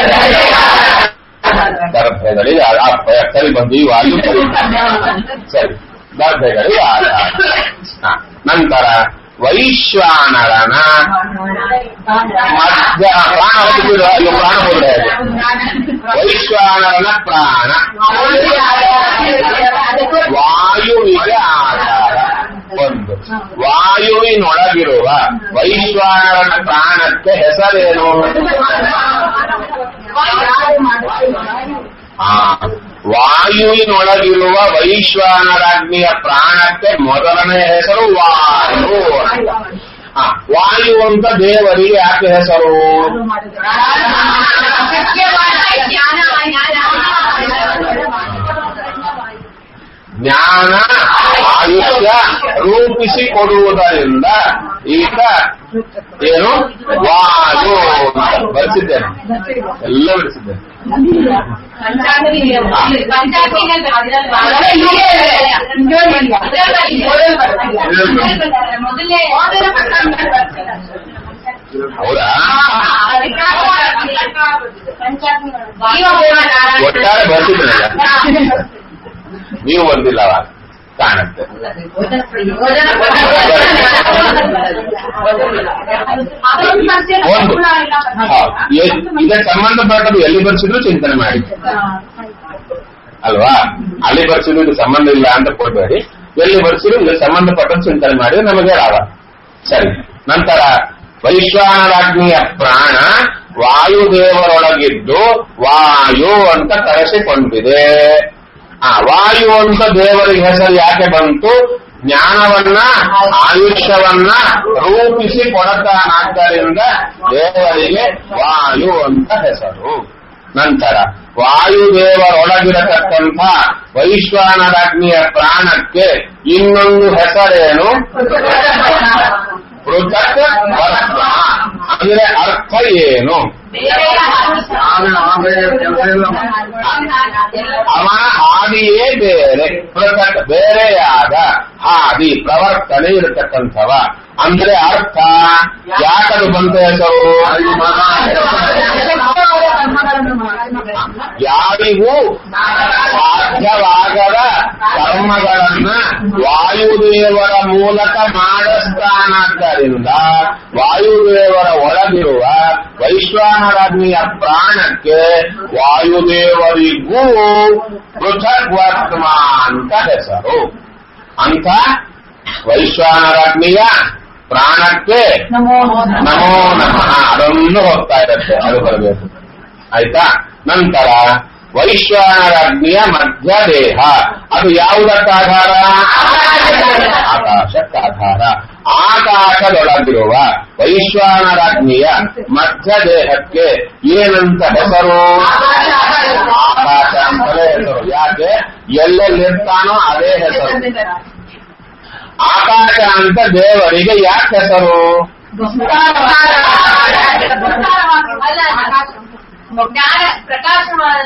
ಗರ್ಭೆಗಳಿಗೆ ಸರಿ ಬಂದು ಈ ವಾಯು ಸರಿ ಗರ್ಭೆಗಳಿಗೆ ಆಧಾರ ಹ. ನಂತರ ವೈಶ್ವಾನರನ ಮಧ್ಯ ಪ್ರಾಣ ಹೊತ್ತು ಬಿಡುವ ಇದು ಪ್ರಾಣ ಬಿಡುವ ವೈಶ್ವಾನರನ ಪ್ರಾಣ ವಾಯುವಿಗೆ ಆಧಾರ ಒಂದು ವಾಯುವಿನೊಳಗಿರುವ ವೈಶ್ವಾನರನ ಪ್ರಾಣಕ್ಕೆ ಹೆಸರೇನು ಆ, ವಾಯುವಿನೊಳಗಿರುವ ವೈಶ್ವಾನರಾಜ್ಞಿಯ ಪ್ರಾಣಕ್ಕೆ ಮೊದಲನೇ ಹೆಸರು ವಾಯು ಆ, ವಾಯು ಅಂತ ದೇವರಿಗೆ ಯಾಕೆ ಹೆಸರು ಜ್ಞಾನ ಆಯುಷ್ಯ ರೂಪಿಸಿ ಕೊಡುವುದರಿಂದ ಈಗ ಏನು ವಾಯು ಅಂತ ಬರೆಸಿದ್ದೇನೆ ಎಲ್ಲ ಬರೆಸಿದ್ದೇನೆ ಹೌದಾ ಒಟ್ಟಾರೆ ಬರ್ತಿದ್ರಲ್ಲ ನೀವು ಬಂದಿಲ್ಲ ಅವಾಗ ಕಾಣುತ್ತೆ ಒಂದು ಹೌದು. ಎ- ಇದಕ್ಕೆ ಸಂಬಂಧಪಟ್ಟದ್ದು ಎಲ್ಲಿ ಬರ್ಸಿದ್ರು ಚಿಂತನೆ ಮಾಡಿ ಅಲ್ವಾ ಅಲ್ಲಿ ಬರ್ಸಿದ್ರು ಇದು ಸಂಬಂಧ ಇಲ್ಲ ಅಂತ ಕೊಡ್ಬೇಡಿ ಎಲ್ಲಿ ಬರ್ಸಿದ್ರು ಇದಕ್ಕೆ ಸಂಬಂಧಪಟ್ಟದ್ದು ಚಿಂತನೆ ಮಾಡಿದ್ರೆ ನಮಗೆ ಲಾಭ ಸರಿ ನಂತರ ವೈಶ್ವಾನರಾಜ್ಞಿಯ ಪ್ರಾಣ ವಾಯುದೇವರೊಳಗಿದ್ದು ವಾಯು ಅಂತ ಕರೆಸಿಕೊಂಡಿದೆ ಆ ವಾಯು ಅಂತ ದೇವರಿಗೆ ಹೆಸರು ಯಾಕೆ ಬಂತು ಜ್ಞಾನವನ್ನ ಆಯುಷ್ಯವನ್ನ ರೂಪಿಸಿ ಕೊಡತಾನಾದ್ದರಿಂದ ದೇವರಿಗೆ ವಾಯು ಅಂತ ಹೆಸರು ನಂತರ ವಾಯುದೇವರೊಳಗಿರತಕ್ಕಂಥ ವೈಶ್ವಾನರಾಜ್ಞಿಯ ಪ್ರಾಣಕ್ಕೆ ಇನ್ನೊಂದು ಹೆಸರೇನು ಪೃಥಕ್ ವರ್ಮ ಅಂದ್ರೆ ಅರ್ಥ ಏನು ಅವನ ಹಾದಿಯೇ ಬೇರೆ ಪೃಥಕ್ ಬೇರೆಯಾದ ಹಾದಿ ಪ್ರವರ್ತನೆ ಇರತಕ್ಕಂಥವ ಅಂದ್ರೆ ಅರ್ಥ ಯಾಕದು ಬಂತ ಹೆಸರು ಯಾರಿಗೂ ಸಾಧ್ಯವಾಗದ ಕರ್ಮಗಳನ್ನ ವಾಯುದೇವರ ಮೂಲಕ ಮಾಡಿಸ್ತಾನಾದ್ದರಿಂದ ವಾಯುದೇವರ ಒಳಗಿರುವ ವೈಶ್ವಾನರಾಜ್ಞಿಯ ಪ್ರಾಣಕ್ಕೆ ವಾಯುದೇವರಿಗೂ ಪೃಥಗ್ವರ್ತ್ಮ ಅಂತ ಹೆಸರು ಅಂತ ವೈಶ್ವಾನರಾಜ್ಞಿಯ ಪ್ರಾಣಕ್ಕೆ ನಮೋ ನಮೋ ನಮಃ ಅದೊಂದು ಹೋಗ್ತಾ ಇರುತ್ತೆ ಅದು ಬರಬೇಕು ಆಯ್ತಾ ನಂತರ ವೈಶ್ವಾನರಾಜ್ಞಿಯ ಮಧ್ಯ ದೇಹ ಅದು ಯಾವುದಕ್ಕಾಧಾರ ಆಕಾಶಕ್ಕಾಧಾರ ಆಕಾಶದೊಳಗಿರುವ ವೈಶ್ವಾನರಾಜ್ಞಿಯ ಮಧ್ಯ ದೇಹಕ್ಕೆ ಏನಂತ ಹೆಸರು ಆಕಾಶ ಅಂತಲೇ ಹೆಸರು ಯಾಕೆ ಎಲ್ಲೆಲ್ಲಿರ್ತಾನೋ ಅದೇ ಹೆಸರು ಆಕಾಶ ಅಂತ ದೇವರಿಗೆ ಯಾಕೆ ಹೆಸರು ಜ್ಞಾನ ಪ್ರಕಾಶವಾದ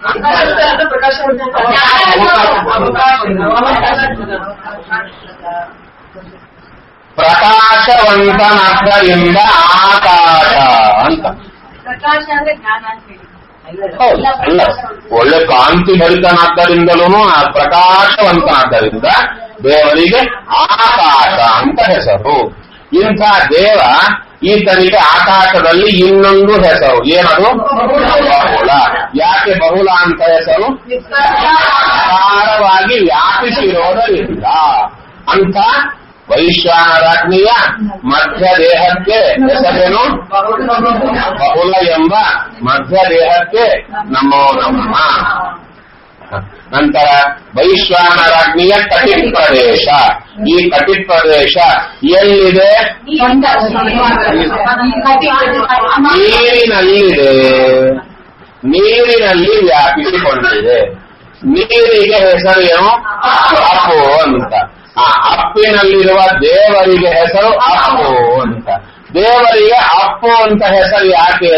ಪ್ರಕಾಶವಂತನಾದ್ದರಿಂದ ಆಕಾಶ ಅಂತ ಪ್ರಕಾಶ ಅಂದ್ರೆ ಜ್ಞಾನ ಅಂತ ಹೇಳಿ ಹೌದು ಅಲ್ಲ ಒಳ್ಳೆ ಕಾಂತಿ ಭರಿತನಾದ್ದರಿಂದಲೂ ಆ ಪ್ರಕಾಶವಂತನಾದ್ದರಿಂದ ದೇವರಿಗೆ ಆಕಾಶ ಅಂತ ಹೆಸರು ಇಂಥ ದೇವ ಈತನಿಗೆ ಆಕಾಶದಲ್ಲಿ ಇನ್ನೊಂದು ಹೆಸರು ಏನದು ಬಹುಳ ಯಾಕೆ ಬಹುಳ ಅಂತ ಹೆಸರು ವಿಸ್ತಾರವಾಗಿ ವ್ಯಾಪಿಸಿರೋದರಿಂದ ಅಂತ ವೈಶ್ವಾನರಾಜ್ಞಿಯ ಮಧ್ಯ ದೇಹಕ್ಕೆ ಹೆಸರೇನು ಬಹುಳ ಎಂಬ ಮಧ್ಯ ದೇಹಕ್ಕೆ ನಮೋ ನಮಃ ನಂತರ ವೈಶ್ವಾನರಾಜ್ಞಿಯ ಕಟಿ ಪ್ರದೇಶ ಈ ಕಟಿ ಪ್ರದೇಶ ಎಲ್ಲಿದೆ ನೀರಿನಲ್ಲಿದೆ ನೀರಿನಲ್ಲಿ ವ್ಯಾಪಿಸಿಕೊಂಡಿದೆ ನೀರಿಗೆ ಹೆಸರು ಏನು ಅಪ್ಪು ಅಂತ ಆ ಅಪ್ಪಿನಲ್ಲಿರುವ ದೇವರಿಗೆ ಹೆಸರು ಅಪ್ಪು ಅಂತ ದೇವರಿಗೆ ಅಪ್ಪು ಅಂತ ಹೆಸರು ಯಾಕೆ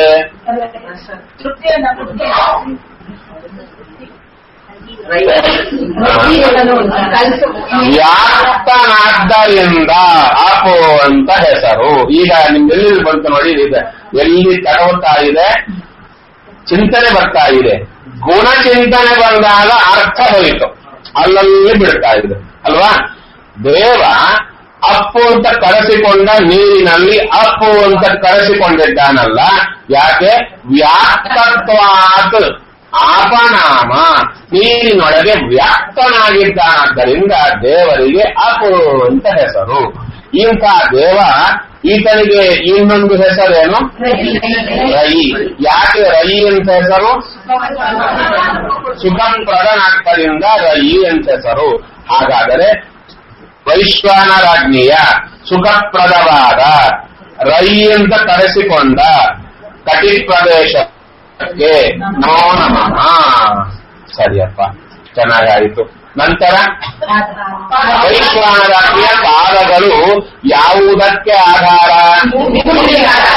ವ್ಯಾಪ್ತನಾದ್ದರಿಂದ ಅಪೋ ಅಂತ ಹೆಸರು ಈಗ ನಿಮ್ಗೆಲ್ಲಿ ಬಂತು ನೋಡಿ ಇದೆ ಎಲ್ಲಿ ತಡವುತ್ತಾ ಇದೆ ಚಿಂತನೆ ಬರ್ತಾ ಇದೆ ಗುಣಚಿಂತನೆ ಬಂದಾಗ ಅರ್ಥ ಹೋಯಿತು ಅಲ್ಲಲ್ಲಿ ಬಿಡ್ತಾ ಇದೆ ಅಲ್ವಾ ದೇವ ಅಪ್ಪು ಅಂತ ಕರೆಸಿಕೊಂಡ ನೀರಿನಲ್ಲಿ ಅಪ್ಪು ಅಂತ ಕರೆಸಿಕೊಂಡಿದ್ದಾನಲ್ಲ ಯಾಕೆ ವ್ಯಾಪ್ತತ್ವಾತ್ ಆಪನಾಮ ನೀರಿನೊಳಗೆ ವ್ಯಾಪ್ತನಾಗಿದ್ದಾನಾದ್ದರಿಂದ ದೇವರಿಗೆ ಅಪು ಅಂತ ಹೆಸರು ಇಂಥ ದೇವ ಈತನಿಗೆ ಇನ್ನೊಂದು ಹೆಸರೇನು ರೈ ಯಾಕೆ ರೈ ಅಂತ ಹೆಸರು ಸುಖಪ್ರದನಾಗ್ತದಿಂದ ರೈ ಅಂತ ಹೆಸರು ಹಾಗಾದರೆ ವೈಶ್ವಾನರಾಜ್ಞಿಯ ಸುಖಪ್ರದವಾದ ರೈ ಅಂತ ಕರೆಸಿಕೊಂಡ ಕಟಿ ಪ್ರದೇಶಕ್ಕೆ ನಮೋ ನಮಃ ಸರಿಯಪ್ಪ ಚೆನ್ನಾಗಾಯಿತು ನಂತರ ವೈಶ್ವಾನರಾಜ್ಞಿಯ ಪಾದಗಳು ಯಾವುದಕ್ಕೆ ಆಧಾರ